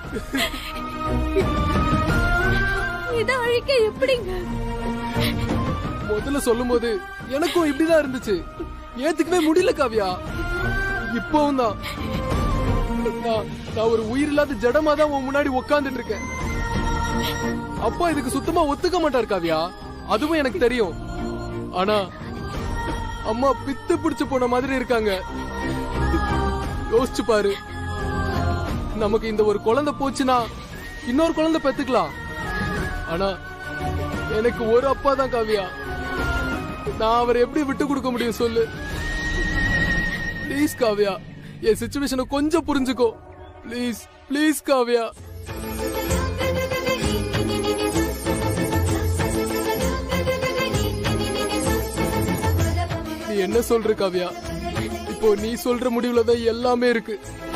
இத அழிக்க எப்படிங்க முதல்ல சொல்லும்போது எனக்கும் இப்படிதான் இருந்துச்சு ஏத்துக்கவே முடியல காவியா இப்பவும் தான் நான் நான் ஒரு உயிர் இல்லாத ஜடமா தான் உன் முன்னாடி உட்கார்ந்துட்டு இருக்கேன் அப்பா இதுக்கு சுத்தமா ஒத்துக்க மாட்டார் காவியா அதுவும் எனக்கு தெரியும் ஆனா அம்மா பித்து பிடிச்சு போன மாதிரி இருக்காங்க யோசிச்சு பாரு நமக்கு இந்த ஒரு குழந்தை போச்சுன்னா இன்னொரு குழந்தை பெத்துக்கலாம் ஆனா எனக்கு ஒரு அப்பா தான் காவியா நான் அவரை எப்படி விட்டு கொடுக்க முடியும் சொல்லு ப்ளீஸ் காவியா என் சுச்சுவேஷனை கொஞ்சம் புரிஞ்சுக்கோ ப்ளீஸ் ப்ளீஸ் காவியா நீ என்ன சொல்ற காவியா இப்போ நீ சொல்ற முடிவுல தான் எல்லாமே இருக்கு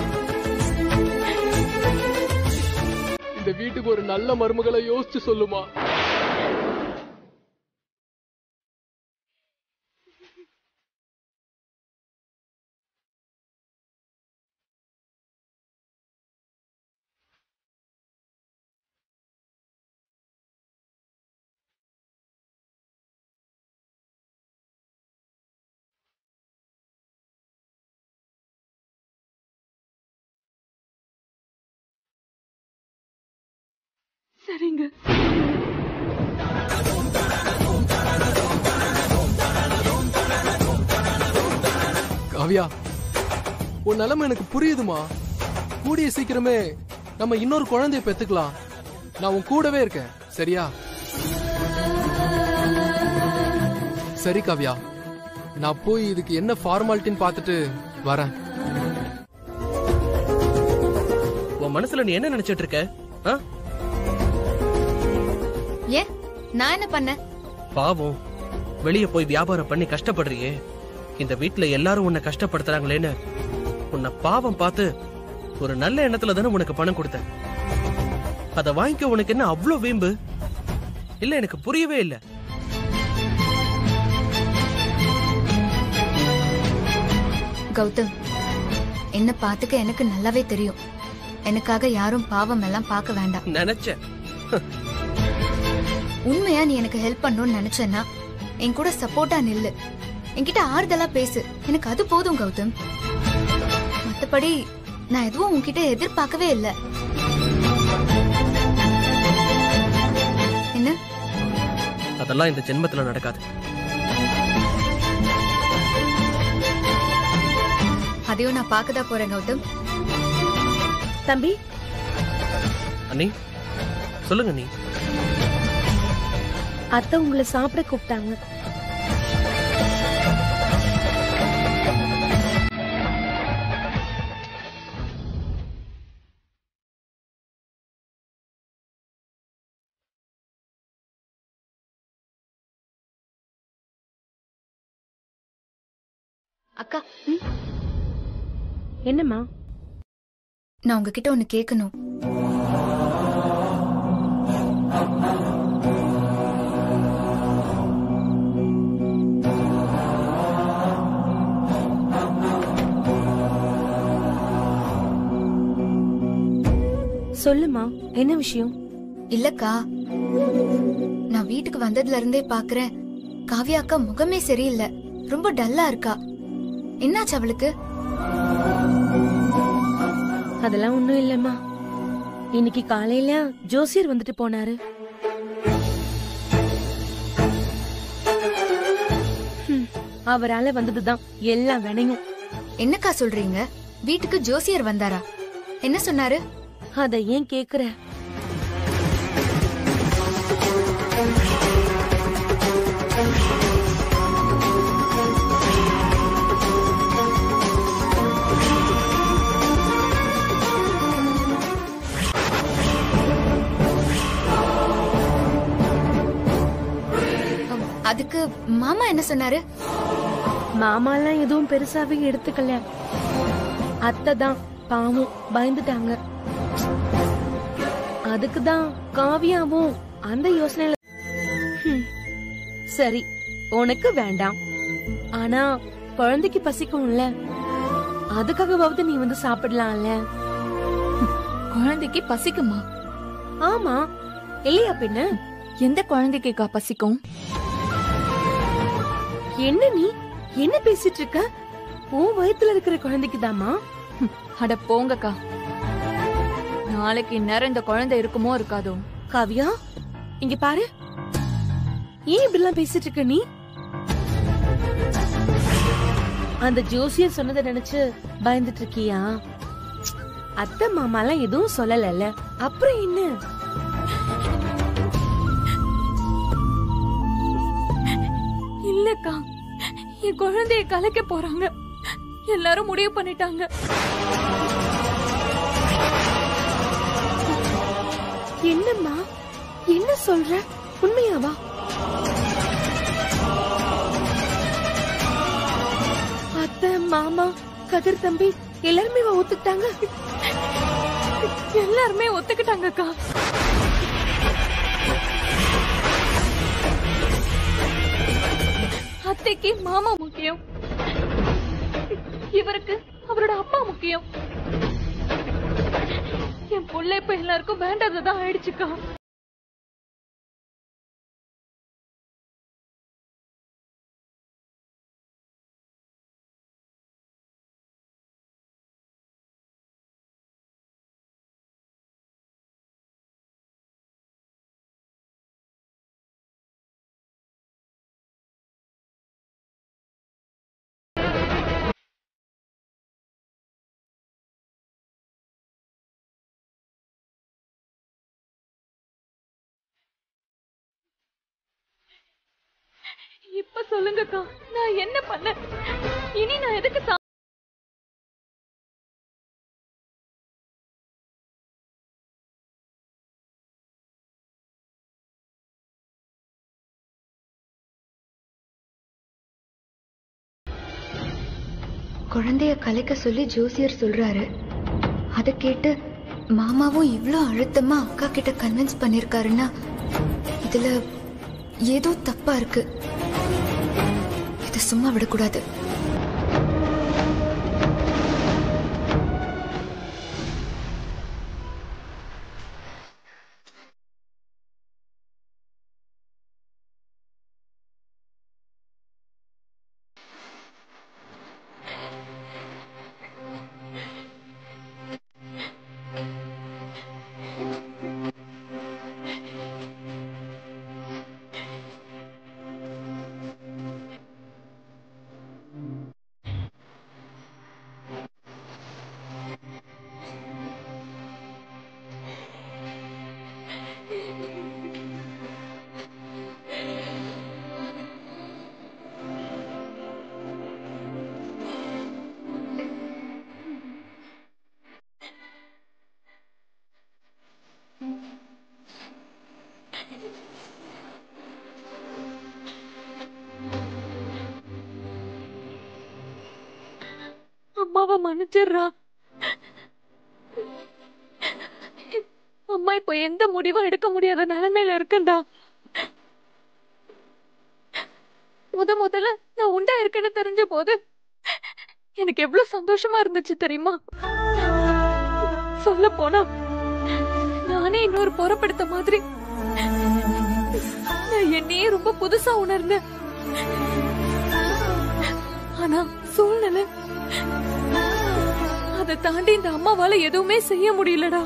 இந்த வீட்டுக்கு ஒரு நல்ல மருமகளை யோசிச்சு சொல்லுமா சரிங்க காவியா உன் நிலைமை எனக்கு புரியுதுமா கூடிய சீக்கிரமே நம்ம இன்னொரு குழந்தைய பெத்துக்கலாம் நான் உன் கூடவே இருக்கேன் சரியா சரி காவியா நான் போய் இதுக்கு என்ன ஃபார்மாலிட்டின்னு பார்த்துட்டு வரேன் உன் மனசுல நீ என்ன நினைச்சிட்டு இருக்க ஆ? ஏன் நான் என்ன பண்ணேன் பாவம் வெளிய போய் வியாபாரம் பண்ணி கஷ்டப்படுறியே இந்த வீட்ல எல்லாரும் உன்னை கஷ்டப்படுத்துறாங்களேன்னு உன்னை பாவம் பார்த்து ஒரு நல்ல எண்ணத்துல தானே உனக்கு பணம் கொடுத்தேன் அத வாங்கிக்க உனக்கு என்ன அவ்வளவு வீம்பு இல்ல எனக்கு புரியவே இல்ல கௌதம் என்ன பாத்துக்க எனக்கு நல்லாவே தெரியும் எனக்காக யாரும் பாவம் எல்லாம் பார்க்க வேண்டாம் நினைச்சேன் உண்மையா நீ எனக்கு ஹெல்ப் பண்ணணும்னு நினைச்சேன்னா என் கூட சப்போர்ட்டா நில்லு என்கிட்ட ஆறுதலா பேசு எனக்கு அது போதும் கௌதம் மத்தபடி நான் எதுவும் உன்கிட்ட எதிர்பார்க்கவே இல்ல என்ன அதெல்லாம் இந்த ஜென்மத்துல நடக்காது அதையும் நான் பார்க்கதான் போறேன் கௌதம் தம்பி அண்ணி சொல்லுங்க நீ அத்தை உங்களை சாப்பிட கூப்பிட்டாங்க அக்கா என்னம்மா நான் உங்ககிட்ட ஒண்ணு கேட்கணும் சொல்லுமா என்ன விஷயம் இல்லக்கா நான் வீட்டுக்கு வந்ததுல இருந்தே பாக்குறேன் காவ்யா அக்கா முகமே சரியில்லை ரொம்ப டல்லா இருக்கா என்னாச்சு அவளுக்கு அதெல்லாம் ஒண்ணும் இல்லம்மா இன்னைக்கு காலையில ஜோசியர் வந்துட்டு போனாரு ஹம், அவரால வந்ததுதான் எல்லாம் வினையும் என்னக்கா சொல்றீங்க வீட்டுக்கு ஜோசியர் வந்தாரா என்ன சொன்னாரு அத ஏன் கேக்குற அம், அதுக்கு மாமா என்ன சொன்னாரு மாமாலாம் எதுவும் பெருசாவே எடுத்துக்கல அத்தை தான் பாவம் பயந்துட்டாங்க அதுக்குதான் காவியாவும் அந்த யோசனையில ஹம், சரி உனக்கு வேண்டாம் ஆனா குழந்தைக்கு பசிக்கும்ல அதுக்காகவாவது நீ வந்து சாப்பிடலாம்ல குழந்தைக்கு பசிக்குமா ஆமா இல்லையா பின்ன எந்த குழந்தைக்குக்கா பசிக்கும் என்ன நீ என்ன பேசிட்டு இருக்க உன் வயித்துல இருக்கிற குழந்தைக்கு தாமா அட போங்கக்கா நாளைக்கு இந்நேரம் இந்த குழந்தை இருக்குமோ இருக்காதோ காவியா இங்க பாரு ஏன் இப்படிலாம் பேசிட்டு இருக்க நீ அந்த ஜோசியர் சொன்னதை நினைச்சு பயந்துட்டு இருக்கியா அத்தை மாமாலாம் எதுவும் சொல்லல அப்புறம் என்ன இல்லக்கா என் குழந்தைய கலைக்க போறாங்க எல்லாரும் முடிவு பண்ணிட்டாங்க என்னம்மா என்ன சொல்ற உண்மையாவா அத்தை மாமா கதிர் தம்பி எல்லாருமே இவ ஒத்துக்கிட்டாங்க எல்லாருமே ஒத்துக்கிட்டாங்கக்கா அத்தைக்கு மாமா முக்கியம் இவருக்கு அவரோட அப்பா முக்கியம் என் புள்ள இப்ப எல்லாருக்கும் வேண்டாததான் ஆயிடுச்சுக்கா இப்ப சொல்லுங்கக்கா நான் என்ன பண்ண இனி நான் எதுக்கு சா- குழந்தைய கலைக்க சொல்லி ஜோசியர் சொல்றாரு அத கேட்டு மாமாவும் இவ்ளோ அழுத்தமா அக்கா கிட்ட கன்வின்ஸ் பண்ணிருக்காருன்னா இதுல ஏதோ தப்பா இருக்கு இத சும்மா விடக்கூடாது மன்னிச்சிடுறா அம்மா இப்ப எந்த முடிவும் எடுக்க முடியாத நிலைமையில இருக்கேன்டா முத முதல்ல நான் உண்டா இருக்கேன்னு தெரிஞ்ச போது எனக்கு எவ்வளவு சந்தோஷமா இருந்துச்சு தெரியுமா சொல்ல போனா நானே இன்னொரு பொறப்படுத்த மாதிரி நான் என்னையே ரொம்ப புதுசா உணர்ந்தேன் ஆனா சூழ்நிலை அதை தாண்டி இந்த அம்மாவால எதுவுமே செய்ய முடியலடா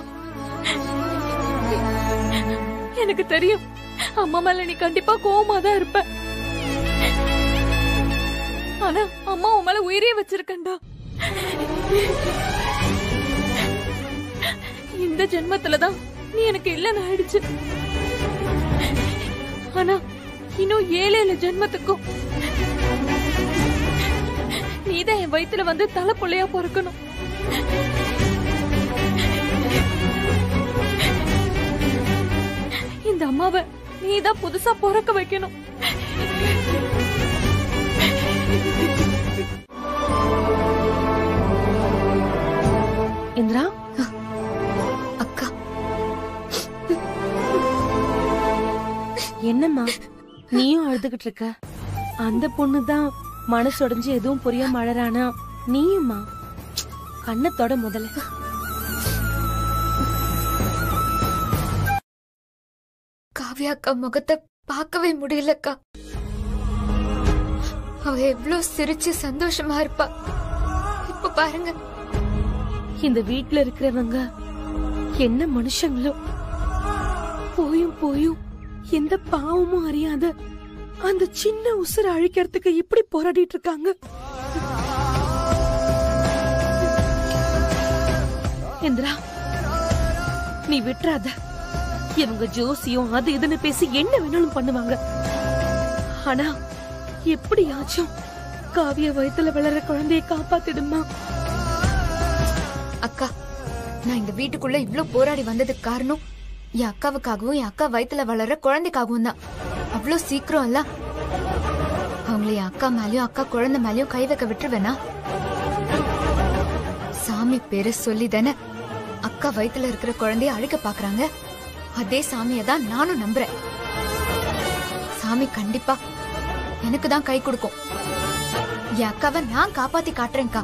எனக்கு தெரியும் அம்மா மேல நீ கண்டிப்பா கோவமா தான் இருப்ப ஆனா அம்மா உன் மேல உயிரே வச்சிருக்கண்டா இந்த ஜென்மத்துலதான் நீ எனக்கு இல்லன்னு ஆயிடுச்சு ஆனா இன்னும் ஏழு ஏழு ஜென்மத்துக்கும் நீதான் என் வயித்துல வந்து தலை புள்ளையா பொறுக்கணும் இந்த அம்மாவை நீதான் புதுசா பொறக்க வைக்கணும் இந்திரா அக்கா என்னம்மா நீயும் அழுதுகிட்டு இருக்க அந்த பொண்ணு தான் மனசு உடைஞ்சு எதுவும் புரியாம அழறானா நீயுமா கண்ணத்தோட முதல்ல காவ்யா அக்கா முகத்தை பார்க்கவே முடியலக்கா அவ எவ்வளவு சிரிச்சு சந்தோஷமா இருப்பா இப்ப பாருங்க இந்த வீட்ல இருக்கிறவங்க என்ன மனுஷங்களோ போயும் போயும் எந்த பாவமும் அறியாத அந்த சின்ன உசுரை அழிக்கிறதுக்கு இப்படி போராடிட்டு இருக்காங்க இந்திரா நீ விட்டுறாத இவங்க ஜோசியம் அது இதுன்னு பேசி என்ன வேணாலும் பண்ணுவாங்க ஆனா எப்படியாச்சும் காவிய வயித்துல வளர்ற குழந்தையை காப்பாத்திடுமா அக்கா நான் இந்த வீட்டுக்குள்ள இவ்ளோ போராடி வந்ததுக்கு காரணம் என் அக்காவுக்காகவும் என் அக்கா வயித்துல வளர்ற குழந்தைக்காகவும் தான் அவ்வளோ சீக்கிரம் இல்ல அவங்கள என் அக்கா மேலயும் அக்கா குழந்தை மேலயும் கை வைக்க விட்டுருவேனா சாமி பேரை சொல்லி தானே அக்கா வயித்துல இருக்கிற குழந்தைய அழுக பாக்குறாங்க அதே சாமியை தான் நானும் நம்புறேன் சாமி கண்டிப்பா எனக்கு தான் கை கொடுக்கும் என் அக்காவை நான் காப்பாத்தி காட்டுறேன்க்கா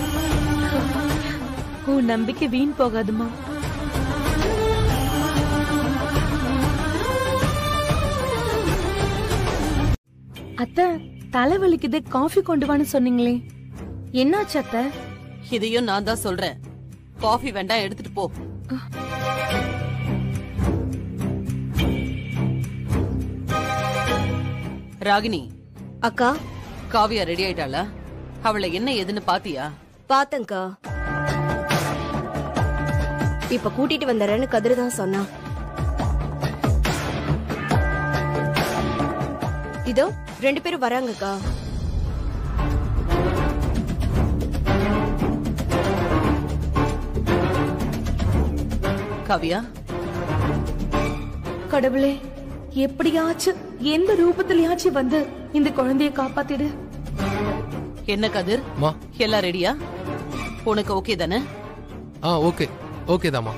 உன் நம்பிக்கை வீண் போகாதுமா அத்தை தலைவலிக்குது காஃபி கொண்டு வான்னு சொன்னீங்களே என்னாச்சு அத்தை இதையும் நான் தான் சொல்றேன் காஃபி வேண்டாம் எடுத்துட்டு போ ராகினி அக்கா காவியா ரெடி ஆயிட்டாளா அவளை என்ன ஏதுன்னு பாத்தியா பாத்தங்கா இப்ப கூட்டிட்டு வந்துடுறேன்னு கதிர் தான் சொன்னா இதோ ரெண்டு பேரும் வராங்கக்கா காவியா கடவுளே எப்படியாச்சும் எந்த ரூபத்திலயாச்சும் வந்து இந்த குழந்தைய காப்பாத்திடு என்ன கதிர் மா எல்லாம் ரெடியா உனக்கு ஓகே தானே ஆ ஓகே ஓகே தாமா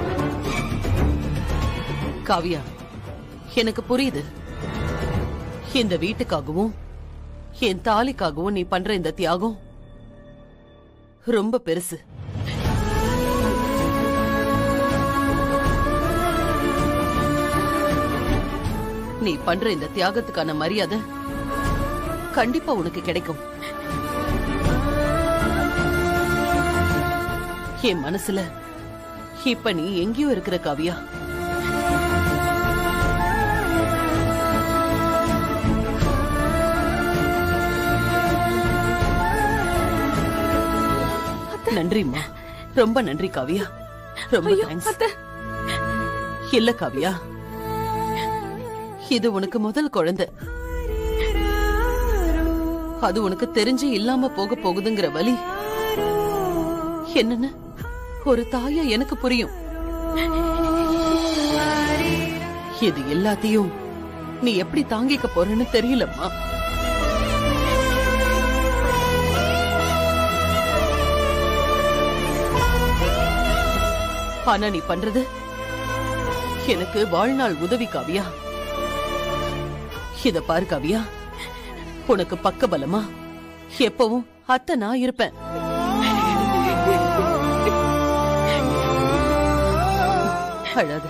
காவியா எனக்கு புரியுது இந்த வீட்டுக்காகவும் என் தாலிக்காகவும் நீ பண்ற இந்த தியாகம் ரொம்ப பெருசு நீ பண்ற இந்த தியாகத்துக்கான மரியாதை கண்டிப்பா உனக்கு கிடைக்கும் என் மனசுல இப்ப நீ எங்கேயோ இருக்கிற காவியா நன்றிம்மா ரொம்ப நன்றி காவியா ரொம்ப ஐயோ தேங்க்ஸ் அத்தை இல்ல காவியா இது உனக்கு முதல் குழந்தை அது உனக்கு தெரிஞ்சு இல்லாம போக போகுதுங்கிற வலி என்னன்னு ஒரு தாயா எனக்கு புரியும் இது எல்லாத்தையும் நீ எப்படி தாங்கிக்க போறன்னு தெரியலம்மா ஆனா நீ பண்றது எனக்கு வாழ்நாள் உதவி காவியா இத பாரு காவியா உனக்கு பக்க பலமா எப்பவும் அத்தை நான் இருப்பேன் அழாத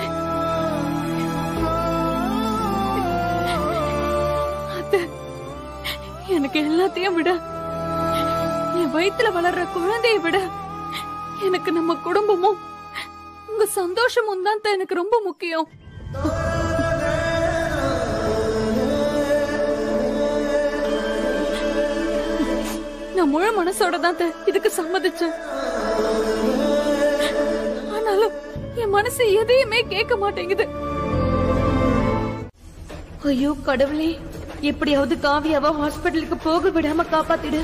எனக்கு எல்லாத்தையும் விட என் வயித்துல வளர்ற குழந்தையை விட எனக்கு நம்ம குடும்பமும் உங்க சந்தோஷமும் தான் அத்தை எனக்கு ரொம்ப முக்கியம் நான் முழு மனசோட தான் அத்தை இதுக்கு சம்மதிச்சேன் ஆனாலும் என் மனசு எதையுமே கேட்க மாட்டேங்குது ஐயோ கடவுளே எப்படியாவது காவியாவ ஹாஸ்பிட்டலுக்கு போக விடாம காப்பாத்திடு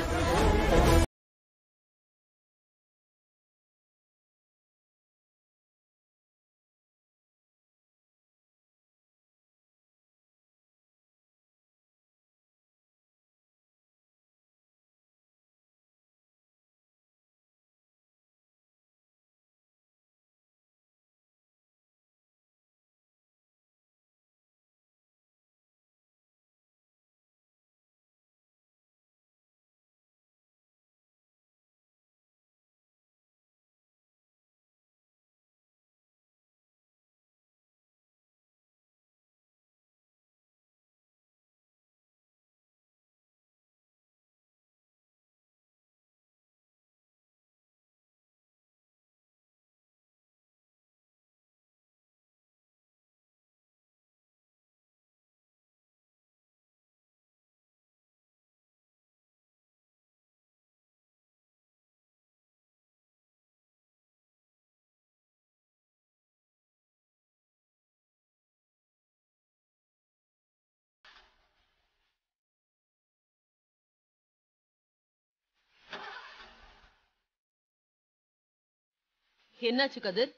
என்னாச்சு கதிர்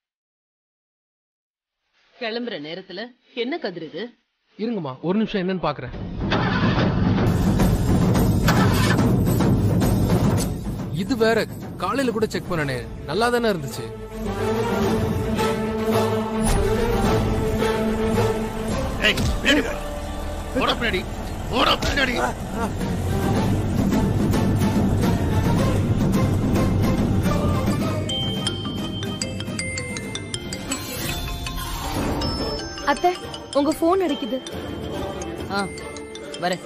கிளம்புற நேரத்துல என்ன கதிர் இது இருங்கம்மா ஒரு நிமிஷம் என்னன்னு பாக்குறேன் இது வேற காலையில கூட செக் பண்ணனே நல்லா தானே இருந்துச்சு ஏய், பின்னாடி வா. போடா பின்னாடி போடா பின்னாடி அத்தை உங்க போன் அடிக்குது ஆ வரேன்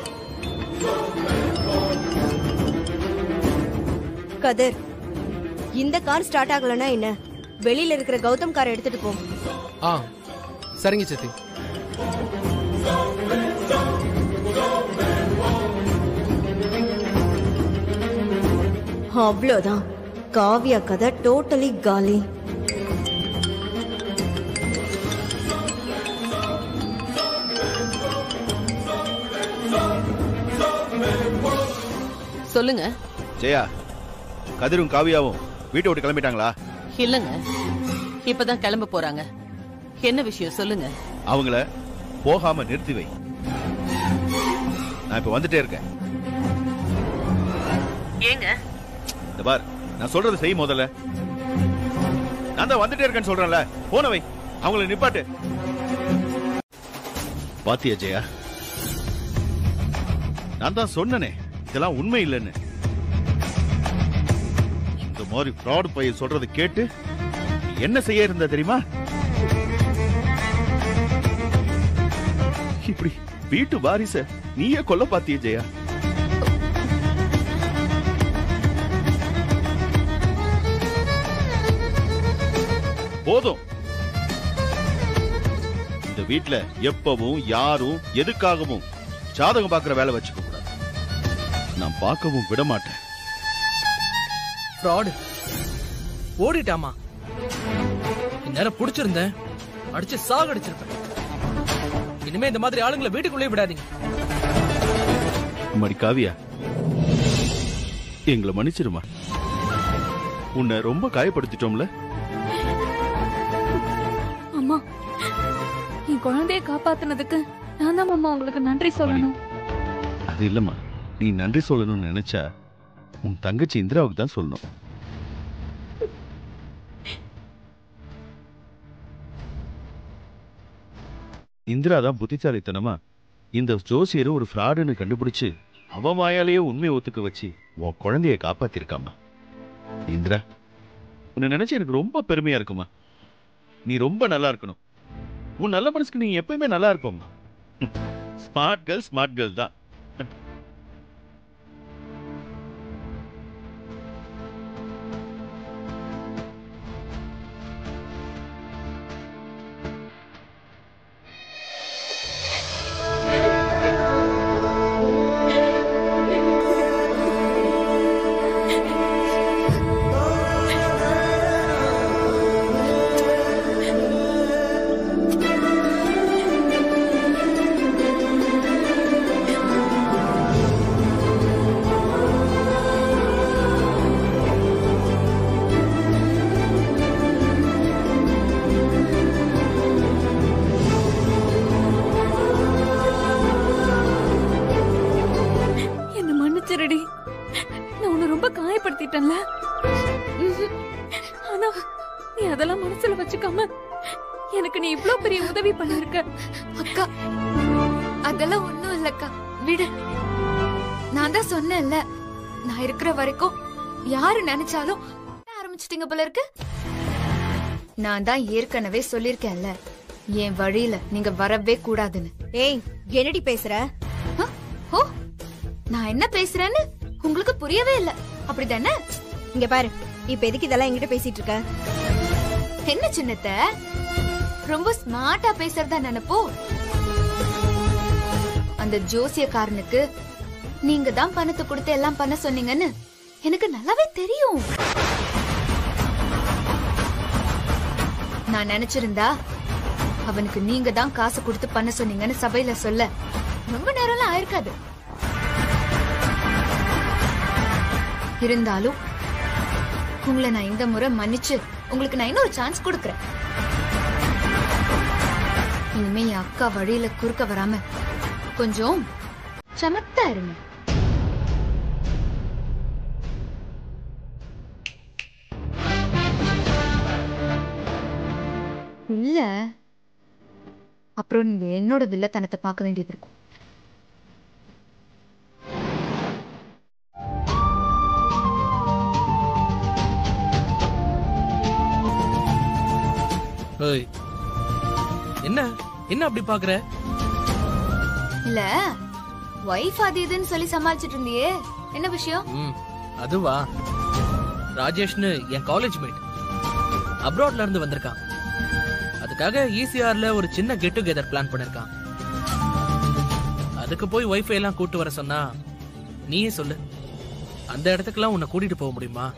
கதிர் இந்த கார் ஸ்டார்ட் ஆகலனா என்ன வெளியில இருக்கிற கௌதம் காரை எடுத்துட்டு போ ஆ சரிங்க சத்தி அவ்வளவுதான் காவியா கதை டோட்டலி காலி சொல்லுங்க ஜெயா கதிரும் காவியாவும் வீட்டை விட்டு கிளம்பிட்டாங்களா இல்லங்க இப்பதான் கிளம்ப போறாங்க என்ன விஷயம் சொல்லுங்க அவங்கள போகாம நிறுத்தி வை நான் இப்ப வந்துட்டே இருக்கேன் ஏங்க இந்த பார் நான் சொல்றது செய் முதல்ல நான் தான் வந்துட்டே இருக்கேன்னு சொல்றேன்ல போன வை அவங்கள நிப்பாட்டு பாத்தியா ஜெயா நான் தான் சொன்னனே இதெல்லாம் உண்மை இல்லைன்னு இந்த மாதிரி ஃப்ராட் பையன் சொல்றதை கேட்டு நீ என்ன செய்ய இருந்த தெரியுமா இப்படி வீட்டு வாரிச நீயே கொல்ல பாத்திய ஜெயா போதும் இந்த வீட்ல எப்பவும் யாரும் எதுக்காகவும் ஜாதகம் பார்க்கிற வேலை வச்சுக்க கூடாது நான் பார்க்கவும் விட மாட்டேன் ஃப்ராடு ஓடிட்டாமா இந்நேரம் புடிச்சிருந்தேன் அடிச்சு சாகடிச்சிருப்பேன் இனிமே இந்த மாதிரி ஆளுங்களை வீட்டுக்குள்ளே விடாதீங்க மடி காவியா எங்களை மன்னிச்சிருமா உன்னை ரொம்ப காயப்படுத்திட்டோம்ல அம்மா என் குழந்தைய காப்பாத்துனதுக்கு நான் தான் மாமா உங்களுக்கு நன்றி சொல்லணும் அது இல்லம்மா நீ நன்றி சொல்லணும்னு நினைச்சா உன் தங்கச்சி இந்திராவுக்கு தான் சொல்லணும் இந்திரா தான் புத்திசாலித்தனமா இந்த ஜோசியர் ஒரு ஃப்ராடுன்னு கண்டுபிடிச்சு அவ வாயாலேயே உண்மையை ஒத்துக்க வச்சு உன் குழந்தைய காப்பாத்திருக்காமா இந்திரா உன்னை நினைச்சு எனக்கு ரொம்ப பெருமையா இருக்குமா நீ ரொம்ப நல்லா இருக்கணும் உன் நல்ல மனசுக்கு நீ எப்பயுமே நல்லா இருப்போம்மா ஸ்மார்ட் கேர்ள் ஸ்மார்ட் கேர்ள் தான் என்ன மன்னிச்சிருடி நான் உன்னை ரொம்ப காயப்படுத்திட்டேன்ல ம்ஹும். ஆனா நீ அதெல்லாம் மனசுல வச்சுக்காம எனக்கு நீ இவ்ளோ பெரிய உதவி பண்ணிருக்க அக்கா அதெல்லாம் ஒண்ணும் இல்லக்கா விடு நான் தான் சொன்னேன்ல நான் இருக்கிற வரைக்கும் யாரு நினைச்சாலும் ஆரம்பிச்சிட்டீங்க போல இருக்கு நான் தான் ஏற்கனவே சொல்லிருக்கேன்ல என் வழியில நீங்க வரவே கூடாதுன்னு ஏய் என்னடி பேசுற ஆ? ஓ நான் என்ன பேசுறேன்னு உங்களுக்கு புரியவே இல்ல அப்படிதானே இங்க பாரு இப்ப எதுக்கு இதெல்லாம் என்கிட்ட பேசிட்டு இருக்க என்ன சின்னத்த ரொம்ப ஸ்மார்ட்டா பேசுறதா நினைப்போ அந்த ஜோசியக்காரனுக்கு நீங்க தான் பணத்தை கொடுத்து எல்லாம் பண்ண சொன்னீங்கன்னு எனக்கு நல்லாவே தெரியும் நான் நினைச்சிருந்தா அவனுக்கு நீங்க தான் காசு கொடுத்து பண்ண சொன்னீங்கன்னு சபையில சொல்ல ரொம்ப நேரம்லாம் ஆயிருக்காது இருந்தாலும் உங்களை நான் இந்த முறை மன்னிச்சு உங்களுக்கு நான் இன்னொரு சான்ஸ் கொடுக்கறேன் இனிமே என் அக்கா வழியில குறுக்க வராம கொஞ்சம் சமத்தா இருங்க இல்ல அப்புறம் நீங்க என்னோட வில்லத்தனத்தை பார்க்க வேண்டியது இருக்கும் ஏய் என்ன என்ன அப்படி பாக்குற இல்ல ஒய்ஃப் அது இதுன்னு சொல்லி சமாளிச்சிட்டு இருந்தியே என்ன விஷயம் ம் அதுவா ராஜேஷ்னு என் காலேஜ் மேட் அப்ராட்ல இருந்து வந்திருக்கான் அதுக்காக ஈசிஆர்ல ஒரு சின்ன கெட் டுகெதர் பிளான் பண்ணிருக்கான் அதுக்கு போய் ஒய்ஃபை எல்லாம் கூட்டு வர சொன்னா நீயே சொல்லு அந்த இடத்துக்கெல்லாம் உன்னை கூட்டிட்டு போக முடியுமா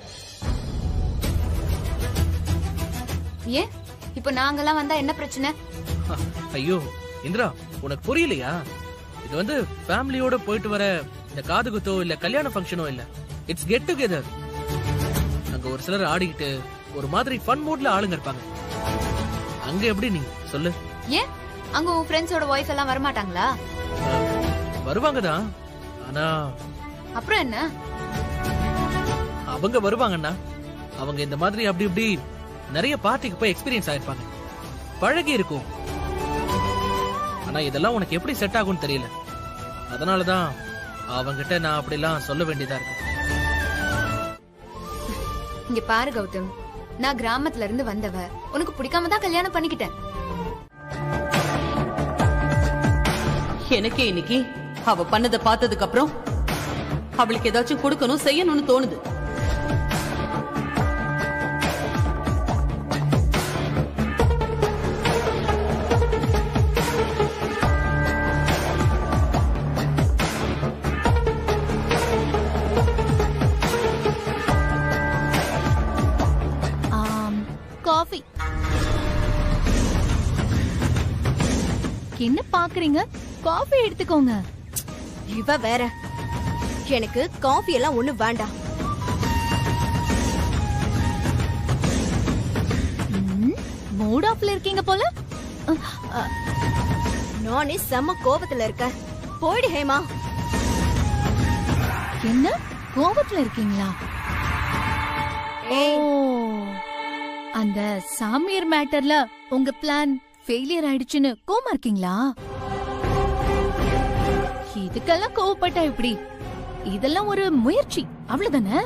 ஏன் இப்போ நாங்கெல்லாம் வந்தா என்ன பிரச்சனை ஐயோ இந்திரா உனக்கு புரியலையா இது வந்து ஃபேமிலியோட போயிட்டு வர இந்த காது குத்தோ இல்ல கல்யாண ஃபங்க்ஷனோ இல்ல இட்ஸ் கெட் டுகெதர் அங்க ஒரு சிலர் ஆடிக்கிட்டு ஒரு மாதிரி ஃபன் மூட்ல ஆளுங்க இருப்பாங்க அங்க எப்படி நீ சொல்லு ஏன் அங்க உன் ஃப்ரெண்ட்ஸோட ஒய்ஃப் எல்லாம் வரமாட்டாங்களா வருவாங்க தான் ஆனா அப்புறம் என்ன அவங்க வருவாங்கண்ணா அவங்க இந்த மாதிரி அப்படி இப்படி நிறைய பார்ட்டிக்கு போய் எக்ஸ்பீரியன்ஸ் ஆயிருப்பாங்க பழகி இருக்கும் ஆனா இதெல்லாம் உனக்கு எப்படி செட் ஆகும்னு தெரியல அதனாலதான் அவங்கிட்ட நான் அப்படிலாம் சொல்ல வேண்டியதா இருக்கு இங்க பாரு கௌதம் நான் கிராமத்துல இருந்து வந்தவ உனக்கு பிடிக்காம தான் கல்யாணம் பண்ணிக்கிட்டேன் எனக்கே இன்னைக்கு அவ பண்ணதை பார்த்ததுக்கு அப்புறம் அவளுக்கு ஏதாச்சும் கொடுக்கணும் செய்யணும்னு தோணுது ஆம், காஃபி என்ன பாக்குறீங்க காஃபி எடுத்துக்கோங்க இவ வேற எனக்கு காஃபி எல்லாம் ஒண்ணு வேண்டாம் மூட் ஆஃப்ல இருக்கீங்க போல நானே செம்ம கோபத்துல இருக்கேன் போயிடு ஹேமா என்ன கோபத்துல இருக்கீங்களா ஓ அந்த சாமியார் மேட்டர்ல உங்க பிளான் ஃபெயிலியர் ஆயிடுச்சுன்னு கோமா இருக்கீங்களா இதுக்கெல்லாம் கோவப்பட்டா எப்படி இதெல்லாம் ஒரு முயற்சி அவ்வளவுதானே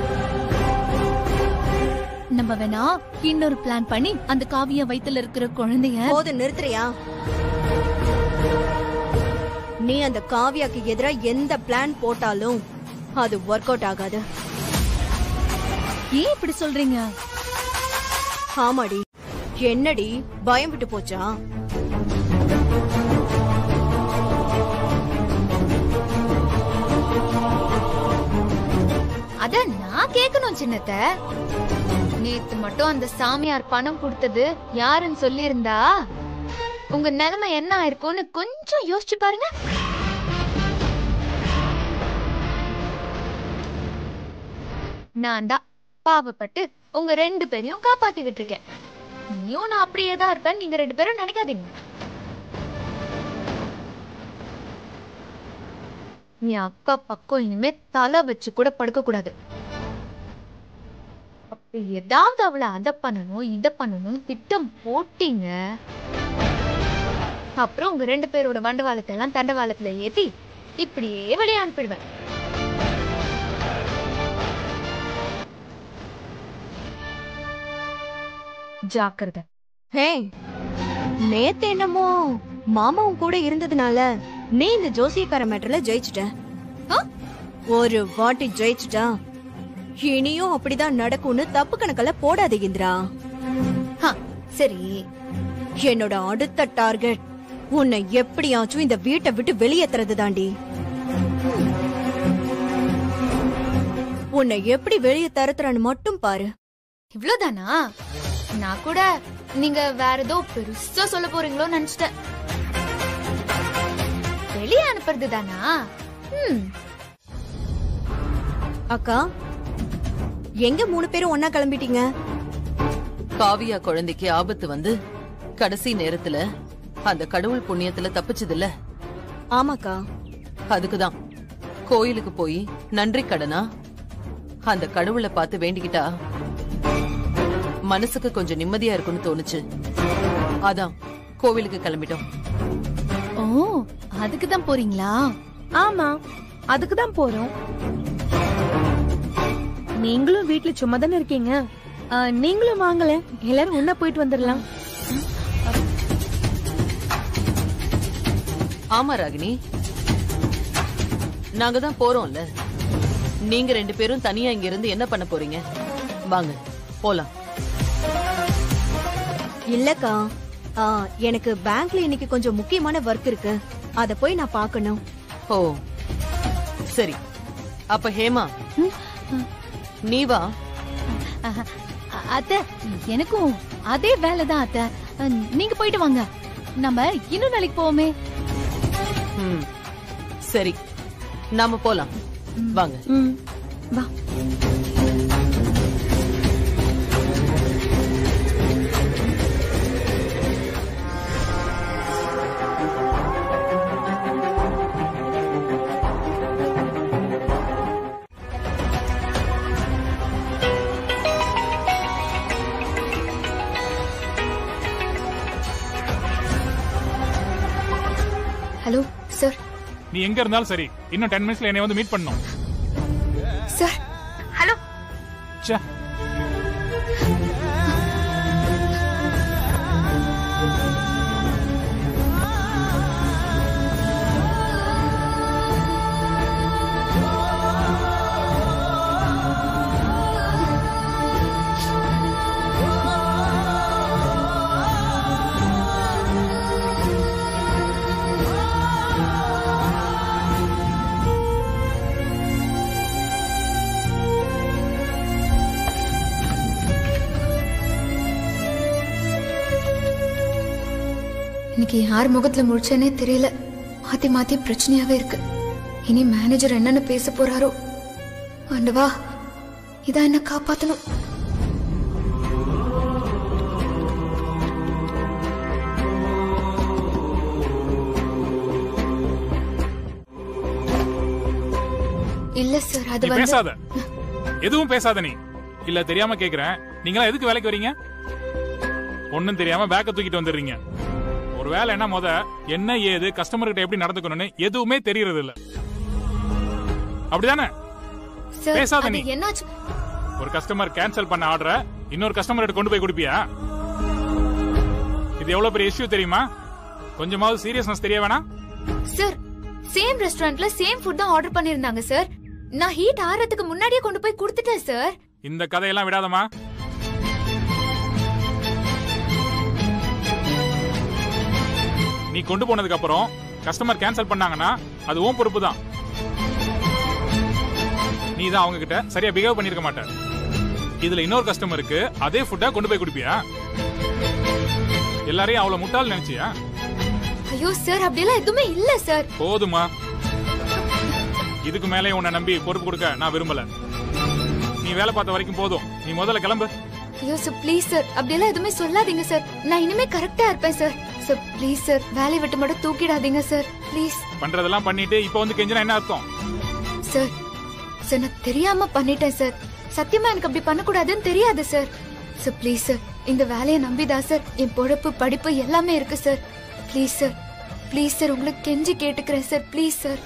நம்ம வேணா இன்னொரு பிளான் பண்ணி அந்த காவிய வயித்துல இருக்கிற குழந்தைய போது நிறுத்துறியா நீ அந்த காவியாக்கு எதிரா எந்த பிளான் போட்டாலும் அது ஒர்க் அவுட் ஆகாது ஏன் இப்படி சொல்றீங்க ஆமாடி என்னடி பயம் விட்டு போச்சா அத நான் கேட்கணும் சின்னத்த நேத்து மட்டும் அந்த சாமியார் பணம் கொடுத்தது யாருன்னு சொல்லியிருந்தா உங்க நிலைமை என்ன ஆயிருக்கும்னு கொஞ்சம் யோசிச்சு பாருங்க நான் தான் பாவப்பட்டு உங்க ரெண்டு பேரையும் காப்பாத்திக்கிட்டு இருக்கேன் நீயும் நான் அப்படியே தான் இருப்பேன் நீங்க ரெண்டு பேரும் நினைக்காதீங்க நீ அக்கா பக்கம் இனிமே தலை வச்சு கூட படுக்க கூடாது அப்படி ஏதாவது அவளை அதை பண்ணணும் இதை பண்ணணும் திட்டம் போட்டீங்க அப்புறம் உங்க ரெண்டு பேரோட வண்டவாளத்தை எல்லாம் தண்டவாளத்துல ஏத்தி இப்படியே வெளியே அனுப்பிடுவேன் ஜாக்கிரதை ஹே நேத்து என்னமோ மாமாவும் கூட இருந்ததுனால நீ இந்த ஜோசியக்கார மேட்டர்ல ஜெயிச்சுட்ட ஆ? ஒரு வாட்டி ஜெயிச்சுட்டா இனியும் அப்படிதான் நடக்கும்னு தப்பு கணக்கெல்லாம் போடாத இந்திரா ஹ, சரி என்னோட அடுத்த டார்கெட் உன்னை எப்படியாச்சும் இந்த வீட்டை விட்டு வெளியேத்துறது தாண்டி உன்னை எப்படி வெளியே தரத்துறான்னு மட்டும் பாரு இவ்வளவுதானா நான் கூட நீங்க வேற ஏதோ பெருசா சொல்ல போறீங்களோன்னு நினைச்சிட்டேன் வெளியே அனுப்புறது தானா ம் அக்கா எங்க மூணு பேரும் ஒன்னா கிளம்பிட்டீங்க காவியா குழந்தைக்கு ஆபத்து வந்து கடைசி நேரத்துல அந்த கடவுள் புண்ணியத்துல தப்பிச்சதுல்ல ஆமாக்கா அதுக்குதான் கோயிலுக்கு போய் நன்றி கடனா அந்த கடவுளை பார்த்து வேண்டிக்கிட்டா மனசுக்கு கொஞ்சம் நிம்மதியா இருக்கும்னு தோணுச்சு அதான் கோவிலுக்கு கிளம்பிட்டோம் ஓ அதுக்கு தான் போறீங்களா ஆமா அதுக்கு தான் போறோம் நீங்களும் வீட்ல சும்மா தானே இருக்கீங்க ஆ, நீங்களும் வாங்கல எல்லாரும் ஒண்ணா போயிட்டு வந்துடலாம் ஆமா ராகினி நாங்க தான் போறோம்ல நீங்க ரெண்டு பேரும் தனியா இங்க இருந்து என்ன பண்ண போறீங்க வாங்க போலாம் இல்லக்கா ஆ, எனக்கு பேங்க்ல இன்னைக்கு கொஞ்சம் முக்கியமான ஒர்க் இருக்கு அத போய் நான் பார்க்கணும் ஓ சரி அப்ப ஹேமா நீ வா அஹ், அ- அத்தை எனக்கும் அதே வேலை தான் அத்தை அஹ், நீங்க போயிட்டு வாங்க நம்ம இன்னும் நாளைக்கு போவோமே ம் சரி நாம போலாம் வாங்க ம் வா ஹலோ சார் நீ எங்க இருந்தாலும் சரி இன்னும் டென் மினிட்ஸ்ல என்னை வந்து மீட் பண்ணும் சார் ஹலோ ச்சே இன்னைக்கு யார் முகத்துல முழிச்சேனே தெரியல மாத்தி மாத்தி பிரச்சனையாவே இருக்கு இனி மேனேஜர் என்னன்னு பேச போறாரோ ஆண்டவா இதான் என்ன காப்பாத்தணும் இல்ல சார் அது நீ வந்து பேசாத எதுவும் பேசாத நீ இல்ல தெரியாம கேக்குறேன் நீங்களா எதுக்கு வேலைக்கு வரீங்க ஒண்ணும் தெரியாம பேக்க தூக்கிட்டு வந்துடுறீங்க ஒருவேளை என்ன முத என்ன ஏது கஸ்டமர் கிட்ட எப்படி நடந்துக்கணும்னு எதுவுமே தெரியறது இல்ல அப்படிதானே சார் பேசாத அது நீ. என்னாச்சு ஒரு கஸ்டமர் கேன்சல் பண்ண ஆர்டரை இன்னொரு கஸ்டமர் கொண்டு போய் கொடுப்பியா இது எவ்வளவு பெரிய இஷ்யூ தெரியுமா கொஞ்சமாவது சீரியஸ்னஸ் தெரிய வேணாம் சார் சேம் ரெஸ்டாரண்ட்ல சேம் ஃபுட் தான் ஆர்டர் பண்ணிருந்தாங்க சார் நான் ஹீட் ஆறதுக்கு முன்னாடியே கொண்டு போய் கொடுத்துட்டேன் சார் இந்த கதையெல்லாம் விடாதமா நீ கொண்டு போனதுக்கு அப்புறம் கஸ்டமர் கேன்சல் பண்ணாங்கன்னா அது உன் பொறுப்பு தான் நீ தான் அவங்க கிட்ட சரியா பிஹேவ் பண்ணிருக்க மாட்ட இதுல இன்னொரு கஸ்டமருக்கு அதே ஃபுட்டா கொண்டு போய் கொடுப்பியா எல்லாரையும் அவ்வளவு முட்டாள் நினைச்சியா ஐயோ சார் அப்படியெல்லாம் எதுவுமே இல்ல சார் போதுமா இதுக்கு மேலே உன்னை நம்பி பொறுப்பு கொடுக்க நான் விரும்பல நீ வேலை பார்த்த வரைக்கும் போதும் நீ முதல்ல கிளம்பு ஐயோ சார் ப்ளீஸ் சார் அப்படியெல்லாம் எதுவுமே சொல்லாதீங்க சார் நான் இனிமே கரெக்டா இருப்பேன் சார் சார் ப்ளீஸ் சார் வேலையை விட்டு மட்டும் தூக்கிடாதீங்க சார் ப்ளீஸ் பண்றதெல்லாம் பண்ணிட்டு இப்ப வந்து கெஞ்சினா என்ன அர்த்தம் சார் சார் நான் தெரியாம பண்ணிட்டேன் சார் சத்தியமா எனக்கு அப்படி பண்ணக்கூடாதுன்னு தெரியாது சார் சார் ப்ளீஸ் சார் இந்த வேலையை நம்பிதான் சார் என் பொழப்பு படிப்பு எல்லாமே இருக்கு sir please sir please sir உங்களை கெஞ்சி கேட்டுக்கிறேன் சார் ப்ளீஸ் சார்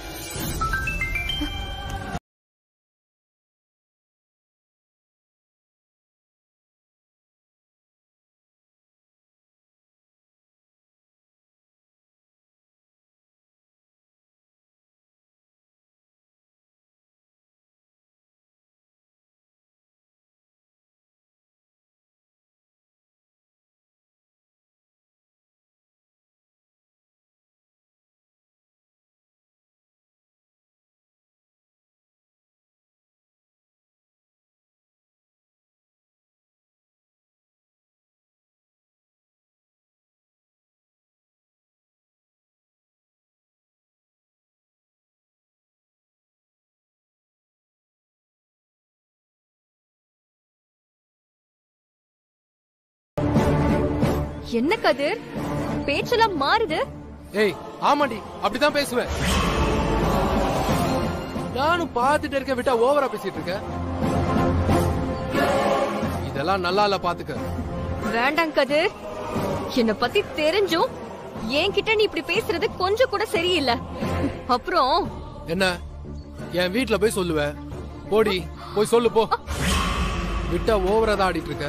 என்ன கதிர் பேச்செல்லாம் மாறுது ஏய் ஆமாடி அப்படிதான் பேசுவேன் நானும் பார்த்துட்டு இருக்க விட்டா ஓவரா பேசிட்டு இருக்க இதெல்லாம் நல்லா இல்ல பாத்துக்க வேண்டாம் கதிர் என்ன பத்தி தெரிஞ்சும் என்கிட்ட நீ இப்படி பேசுறது கொஞ்சம் கூட சரியில்லை அப்புறம் என்ன என் வீட்ல போய் சொல்லுவேன் போடி போய் சொல்லு போ விட்டா ஓவரா தான் ஆடிட்டு இருக்க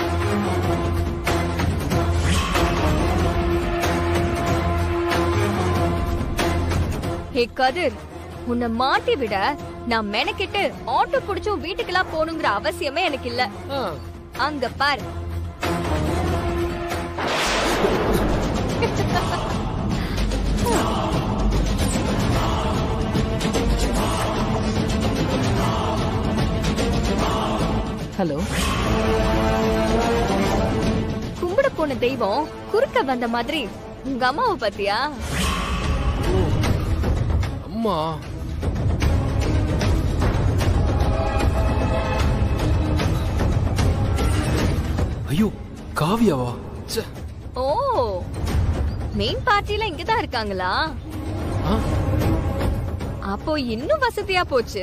ஹே கதிர் உன்னை மாட்டி விட நான் மெனக்கிட்டு ஆட்டோ புடிச்சும் வீட்டுக்கெல்லாம் போகணுங்கிற அவசியமே எனக்கு இல்ல ஆ, அங்க பாரு ஹலோ கும்பிட போன தெய்வம் குறுக்க வந்த மாதிரி உங்க அம்மாவை பாத்தியா அம்மா ஐயோ காவியாவா ச்சே. ஓ மெயின் பார்ட்டில இங்கதான் இருக்காங்களா ஆ, அப்போ இன்னும் வசதியா போச்சு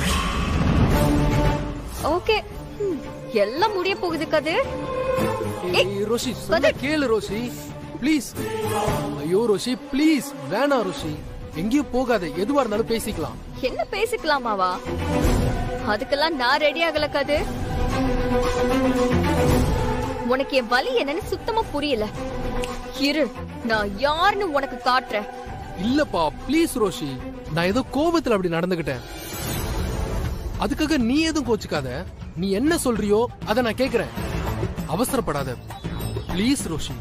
ஓகே ம், எல்லாம் முடிய போகுது கதிர் ஏய், ரோஷி சொன்ன கேளு ரோஷி ப்ளீஸ் ஐயோ ரோஷி ப்ளீஸ் வேணாம் ரோஷி எங்கேயும் போகாத எதுவா இருந்தாலும் பேசிக்கலாம் என்ன பேசிக்கலாமாவா அதுக்கெல்லாம் நான் ரெடி ஆகல கது உனக்கு என் வலி என்னன்னு சுத்தமா புரியல இரு நான் யாருன்னு உனக்கு காட்டுறேன் இல்லப்பா ப்ளீஸ் ரோஷி நான் ஏதோ கோபத்துல அப்படி நடந்துகிட்டேன் அதுக்காக நீ எதுவும் கோச்சுக்காத நீ என்ன சொல்றியோ அதை நான் கேக்குறேன் அவசரப்படாத ப்ளீஸ் ரோஷி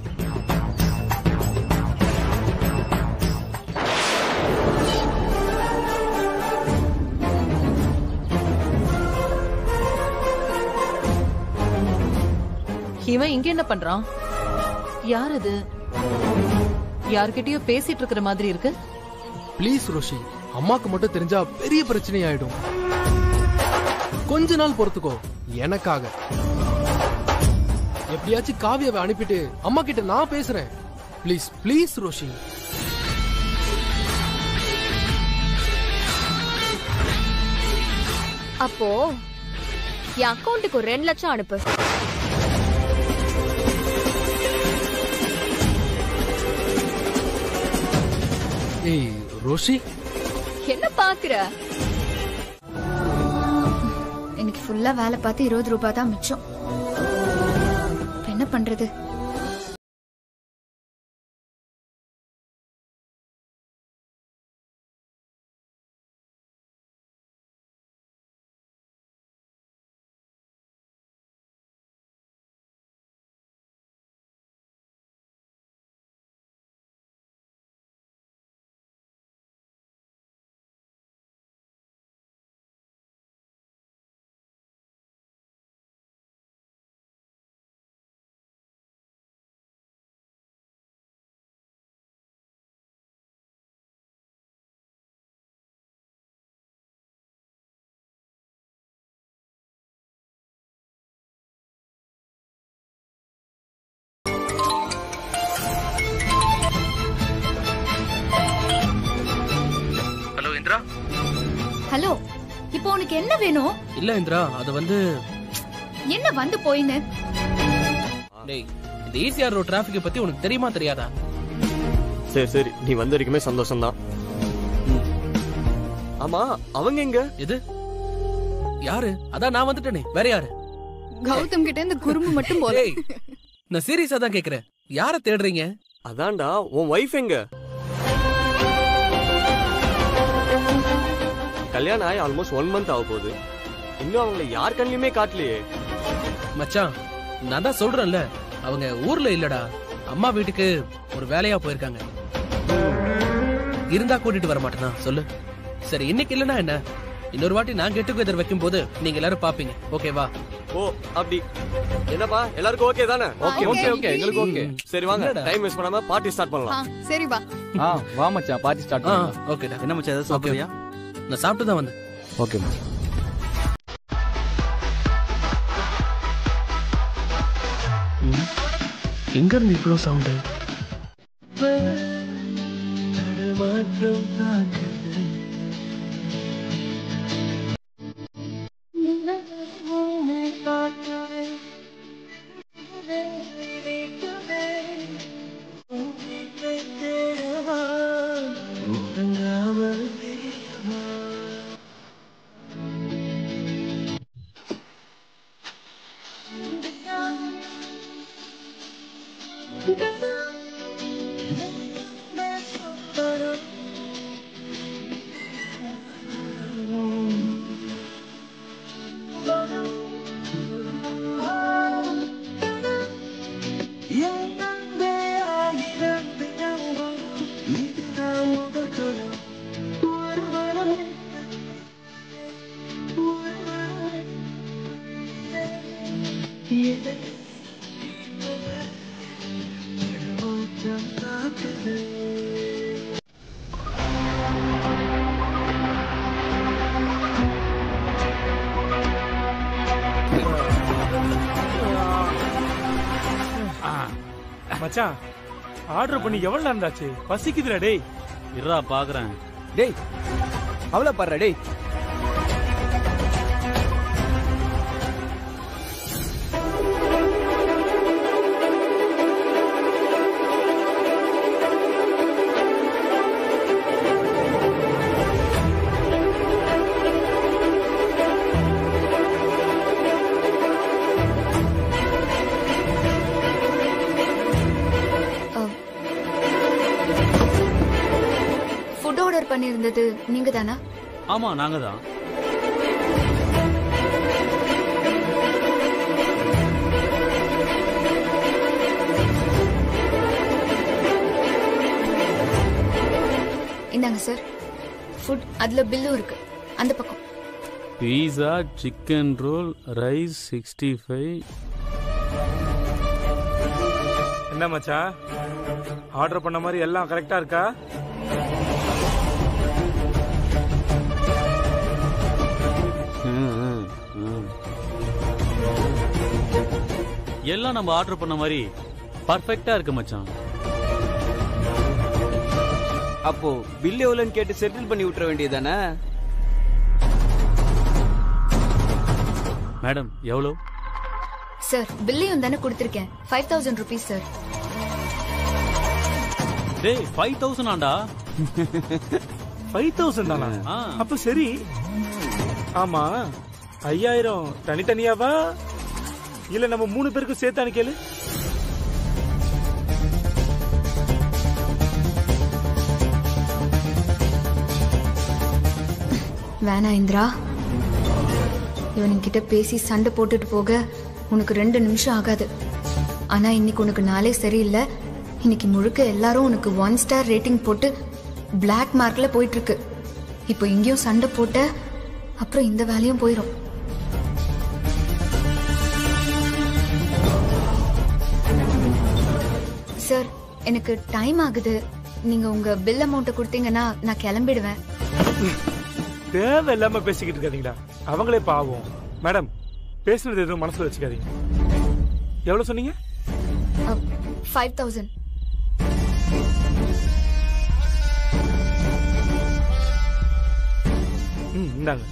இவன் இங்க என்ன பண்றான் யார் அது யார்கிட்டயோ பேசிட்டு இருக்கிற மாதிரி இருக்கு ப்ளீஸ் ரோஷி அம்மாக்கு மட்டும் தெரிஞ்சா பெரிய பிரச்சனை ஆயிடும் கொஞ்ச நாள் பொறுத்துக்கோ எனக்காக எப்படியாச்சும் காவியாவை அனுப்பிட்டு அம்மா கிட்ட நான் பேசுறேன் ப்ளீஸ் ப்ளீஸ் ரோஷி அப்போ என் அக்கௌண்ட்டுக்கு ஒரு ரெண்டு லட்சம் அனுப்பு ஏய் ரோஷி என்ன பாக்குற இன்னைக்கு ஃபுல்லா வேலை பார்த்து இருபது ரூபாய் தான் மிச்சம் இப்ப என்ன பண்றது ஹலோ இந்திரா ஹலோ இப்போ உனக்கு என்ன வேணும் இல்ல இந்திரா அது வந்து என்ன வந்து போயின்னு டேய் இந்த ஈசிஆர் ரோட் டிராபிக் பத்தி உனக்கு தெரியுமா தெரியாதா சரி சரி நீ வந்த வரைக்குமே சந்தோஷம் தான் ஆமா அவங்க எங்க எது யாரு அதான் நான் வந்துட்டேனே வேற யாரு கௌதம் கிட்ட இந்த குறும்பு மட்டும் போல டேய் நான் சீரியஸா தான் கேக்குறேன் யார தேடுறீங்க அதான்டா உன் ஒய்ஃப் எங்க கல்யாணம் ஆகி ஆல்மோஸ்ட் ஒன் மந்த் ஆக போகுது இன்னும் அவங்கள யார் கண்ணிலுமே காட்டலையே மச்சான் நான் தான் சொல்றேன்ல அவங்க ஊர்ல இல்லடா அம்மா வீட்டுக்கு ஒரு வேலையா போயிருக்காங்க இருந்தா கூட்டிட்டு வர மாட்டேனா சொல்லு சரி இன்னைக்கு இல்லனா என்ன இன்னொரு வாட்டி நான் கெட் டுகெதர் வைக்கும் போது நீங்க எல்லாரும் பாப்பீங்க ஓகேவா ஓ அப்படி என்னப்பா எல்லாருக்கும் ஓகே தானே ஓகே, ஓகே, ஓகே, எங்களுக்கு ஓகே. சரி வாங்க என்னடா? டைம் வேஸ்ட் பண்ணாம பார்ட்டி ஸ்டார்ட் ஆ, பண்ணலாம் சரி வா ஆ வா மச்சான் பார்ட்டி ஸ்டார்ட் ஆ பண்ணலாம் ஓகேடா என்ன மச்சான் ஏதாவது சாப்பிடுறியா நான் சாப்பிட்டு தான் வந்தேன் ஓகே மச்சான் எங்க இருந்து இவ்வளவு சவுண்டு மச்சான் ஆர்டர் பண்ணி எவ்வளவு நேரம் ஆச்சு பசிக்குதுடா டேய் இருடா பாக்குறேன் டேய் அவளை பாரு டேய் ஃபுட் ஆர்டர் பண்ணியிருந்தது நீங்க தானா ஆமா நாங்க தான் இந்தாங்க சார் ஃபுட் அதுல பில்லும் இருக்கு அந்த பக்கம் pizza chicken roll rice sixty five என்ன மச்சான் ஆர்டர் பண்ண மாதிரி எல்லாம் கரெக்டா இருக்கா எல்லாம் நம்ம ஆர்டர் பண்ண மாதிரி பர்ஃபெக்ட்டா இருக்கு மச்சான் அப்போ பில் எவ்வளோன்னு கேட்டு செட்டில் பண்ணி விட்டுற வேண்டியதானே மேடம் எவ்வளோ சார் பில்லையும் தானே கொடுத்துருக்கேன் ஃபைவ் தௌசண்ட் ருபீஸ் சார் டேய் ஃபைவ் தௌசண்ட் ஆண்டா ஃபைவ் தௌசண்ட் தானா அப்ப சரி ஆமா ஐயாயிரம் தனித்தனியாவா இல்ல நம்ம மூணு பேருக்கு சேர்த்தானு கேளு வேணா இந்திரா இவனுங்கிட்ட பேசி சண்டை போட்டுட்டு போக உனக்கு ரெண்டு நிமிஷம் ஆகாது ஆனா இன்னைக்கு உனக்கு நாளே சரியில்லை இன்னைக்கு முழுக்க எல்லாரும் உனக்கு ஒன் ஸ்டார் ரேட்டிங் போட்டு பிளாக் மார்க்ல போயிட்டு இருக்கு இப்போ இங்கேயும் சண்டை போட்ட அப்புறம் இந்த வேலையும் போயிடும் சார் எனக்கு டைம் ஆகுது நீங்க உங்க பில் அமௌண்ட்டை கொடுத்தீங்கன்னா நான் கிளம்பிடுவேன் தேவையில்லாம பேசிக்கிட்டு இருக்காதீங்களா அவங்களே பாவம் மேடம் பேசுனது எதுவும் மனசுல வச்சுக்காதீங்க எவ்வளவு சொன்னீங்க ஃபைவ் தௌசண்ட் ம் இந்தாங்க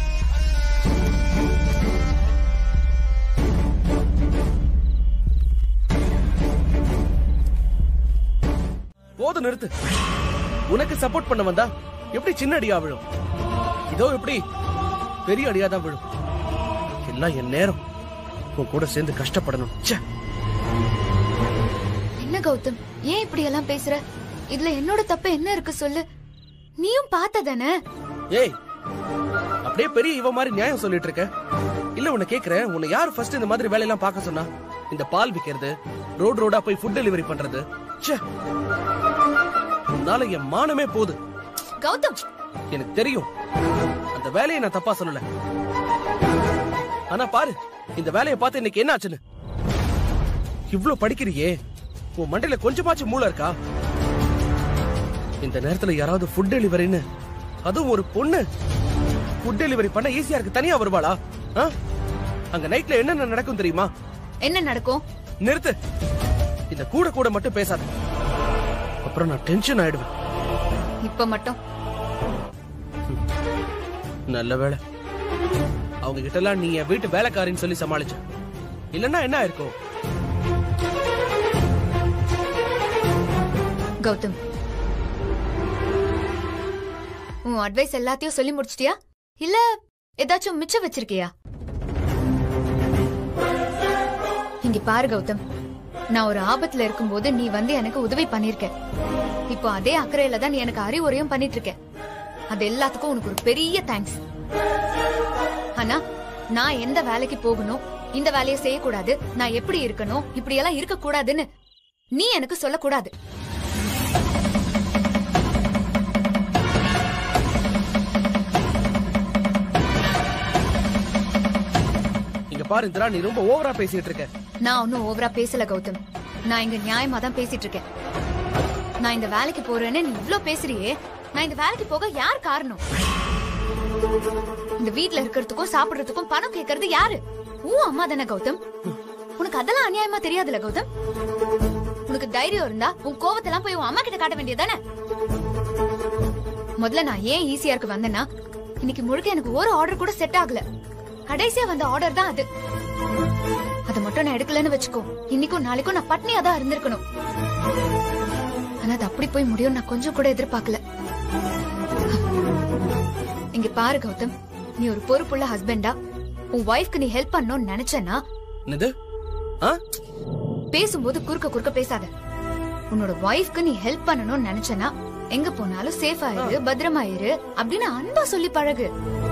போதும் நிறுத்து உனக்கு சப்போர்ட் பண்ண வந்தா எப்படி சின்ன அடியா விழும் இதோ எப்படி பெரிய அடியா தான் விழும் எல்லாம் என் நேரம் உன் கூட சேர்ந்து கஷ்டப்படணும் ச்சே என்ன கௌதம் ஏன் இப்படி எல்லாம் பேசுற இதுல என்னோட தப்பு என்ன இருக்கு சொல்லு நீயும் பார்த்ததானே ஏய் அப்படியே பெரிய இவ மாதிரி நியாயம் சொல்லிட்டு இருக்க இல்ல உன்னை கேக்குறேன் உன்னை யார் ஃபர்ஸ்ட் இந்த மாதிரி வேலையெல்லாம் பார்க்க சொன்னா இந்த பால் விக்கிறது ரோட் ரோடா போய் ஃபுட் டெலிவரி பண்றது ச்சே உன்னால என் மானமே போகுது கௌதம் எனக்கு தெரியும் அந்த வேலையை நான் தப்பா சொல்லல ஆனா பாரு இந்த வேலையை பார்த்து இன்னைக்கு என்ன ஆச்சுன்னு இவ்ளோ படிக்கிறியே உன் மண்டையில கொஞ்சமாச்சும் மூளை இருக்கா இந்த நேரத்துல யாராவது ஃபுட் டெலிவரின்னு அதுவும் ஒரு பொண்ணு ஃபுட் டெலிவரி பண்ண ஈஸியா இருக்கு தனியா வருவாளா ஆ? அங்க நைட்ல என்னென்ன நடக்கும் தெரியுமா என்ன நடக்கும் நிறுத்து இந்த கூட கூட மட்டும் பேசாத அப்புறம் நான் டென்ஷன் ஆயிடுவேன் இப்ப மட்டும் நல்ல வேளை அவங்க கிட்ட எல்லாம் நீ என் வீட்டு வேலைக்காரின்னு சொல்லி சமாளிச்ச இல்லன்னா என்ன இருக்கும் கௌதம் உன் அட்வைஸ் எல்லாத்தையும் சொல்லி முடிச்சிட்டியா இல்ல ஏதாச்சும் மிச்சம் வச்சிருக்கியா இங்க பாரு கௌதம் நான் ஒரு ஆபத்துல இருக்கும்போது நீ வந்து எனக்கு உதவி பண்ணிருக்க இப்போ அதே அக்கறையில தான் நீ எனக்கு அறிவுரையும் பண்ணிட்டு இருக்க அது எல்லாத்துக்கும் உனக்கு ஒரு பெரிய தேங்க்ஸ் ஆனா நான் எந்த வேலைக்கு போகணும் இந்த வேலையை செய்யக்கூடாது நான் எப்படி இருக்கணும் இப்படி எல்லாம் இருக்க கூடாதுன்னு நீ எனக்கு சொல்லக்கூடாது இங்க பாரு இந்திரா நீ ரொம்ப ஓவரா பேசிட்டு இருக்க நான் ஒன்னும் ஓவரா பேசல கௌதம் நான் இங்க நியாயமா தான் பேசிட்டு இருக்கேன் நான் இந்த வேலைக்கு போறேன்னு நீ இவ்ளோ பேசுறியே நான் இந்த வேலைக்கு போக யார் காரணம் இந்த வீட்ல இருக்கிறதுக்கும் சாப்பிடுறதுக்கும் பணம் கேக்குறது யாரு உன் அம்மா தானே கௌதம் உனக்கு அதெல்லாம் அநியாயமா தெரியாதுல கௌதம் உனக்கு தைரியம் இருந்தா உன் கோவத்தெல்லாம் போய் உன் அம்மா கிட்ட காட்ட வேண்டியதானே முதல்ல நான் ஏன் ஈஸியாருக்கு வந்தேன்னா இன்னைக்கு முழுக்க எனக்கு ஒரு ஆர்டர் கூட செட் ஆகல கடைசியா வந்த ஆர்டர் தான் அது அத மட்டும் நான் எடுக்கலன்னு வச்சுக்கோ இன்னைக்கும் நாளைக்கும் நான் பட்னியா தான் இருந்திருக்கணும் ஆனா அது அப்படி போய் முடியும் நான் கொஞ்சம் கூட எதிர்பார்க்கல இங்க பாரு கௌதம் நீ ஒரு பொறுப்புள்ள ஹஸ்பண்டா உன் ஒய்ஃப்க்கு நீ ஹெல்ப் பண்ணணும்னு நினைச்சேன்னா என்னது ஆ பேசும்போது குறுக்க குறுக்க பேசாத உன்னோட ஒய்ஃப்க்கு நீ ஹெல்ப் பண்ணணும்னு நினைச்சேன்னா எங்க போனாலும் சேஃபா இரு பத்திரமா இரு அப்படின்னு அன்பா சொல்லி பழகு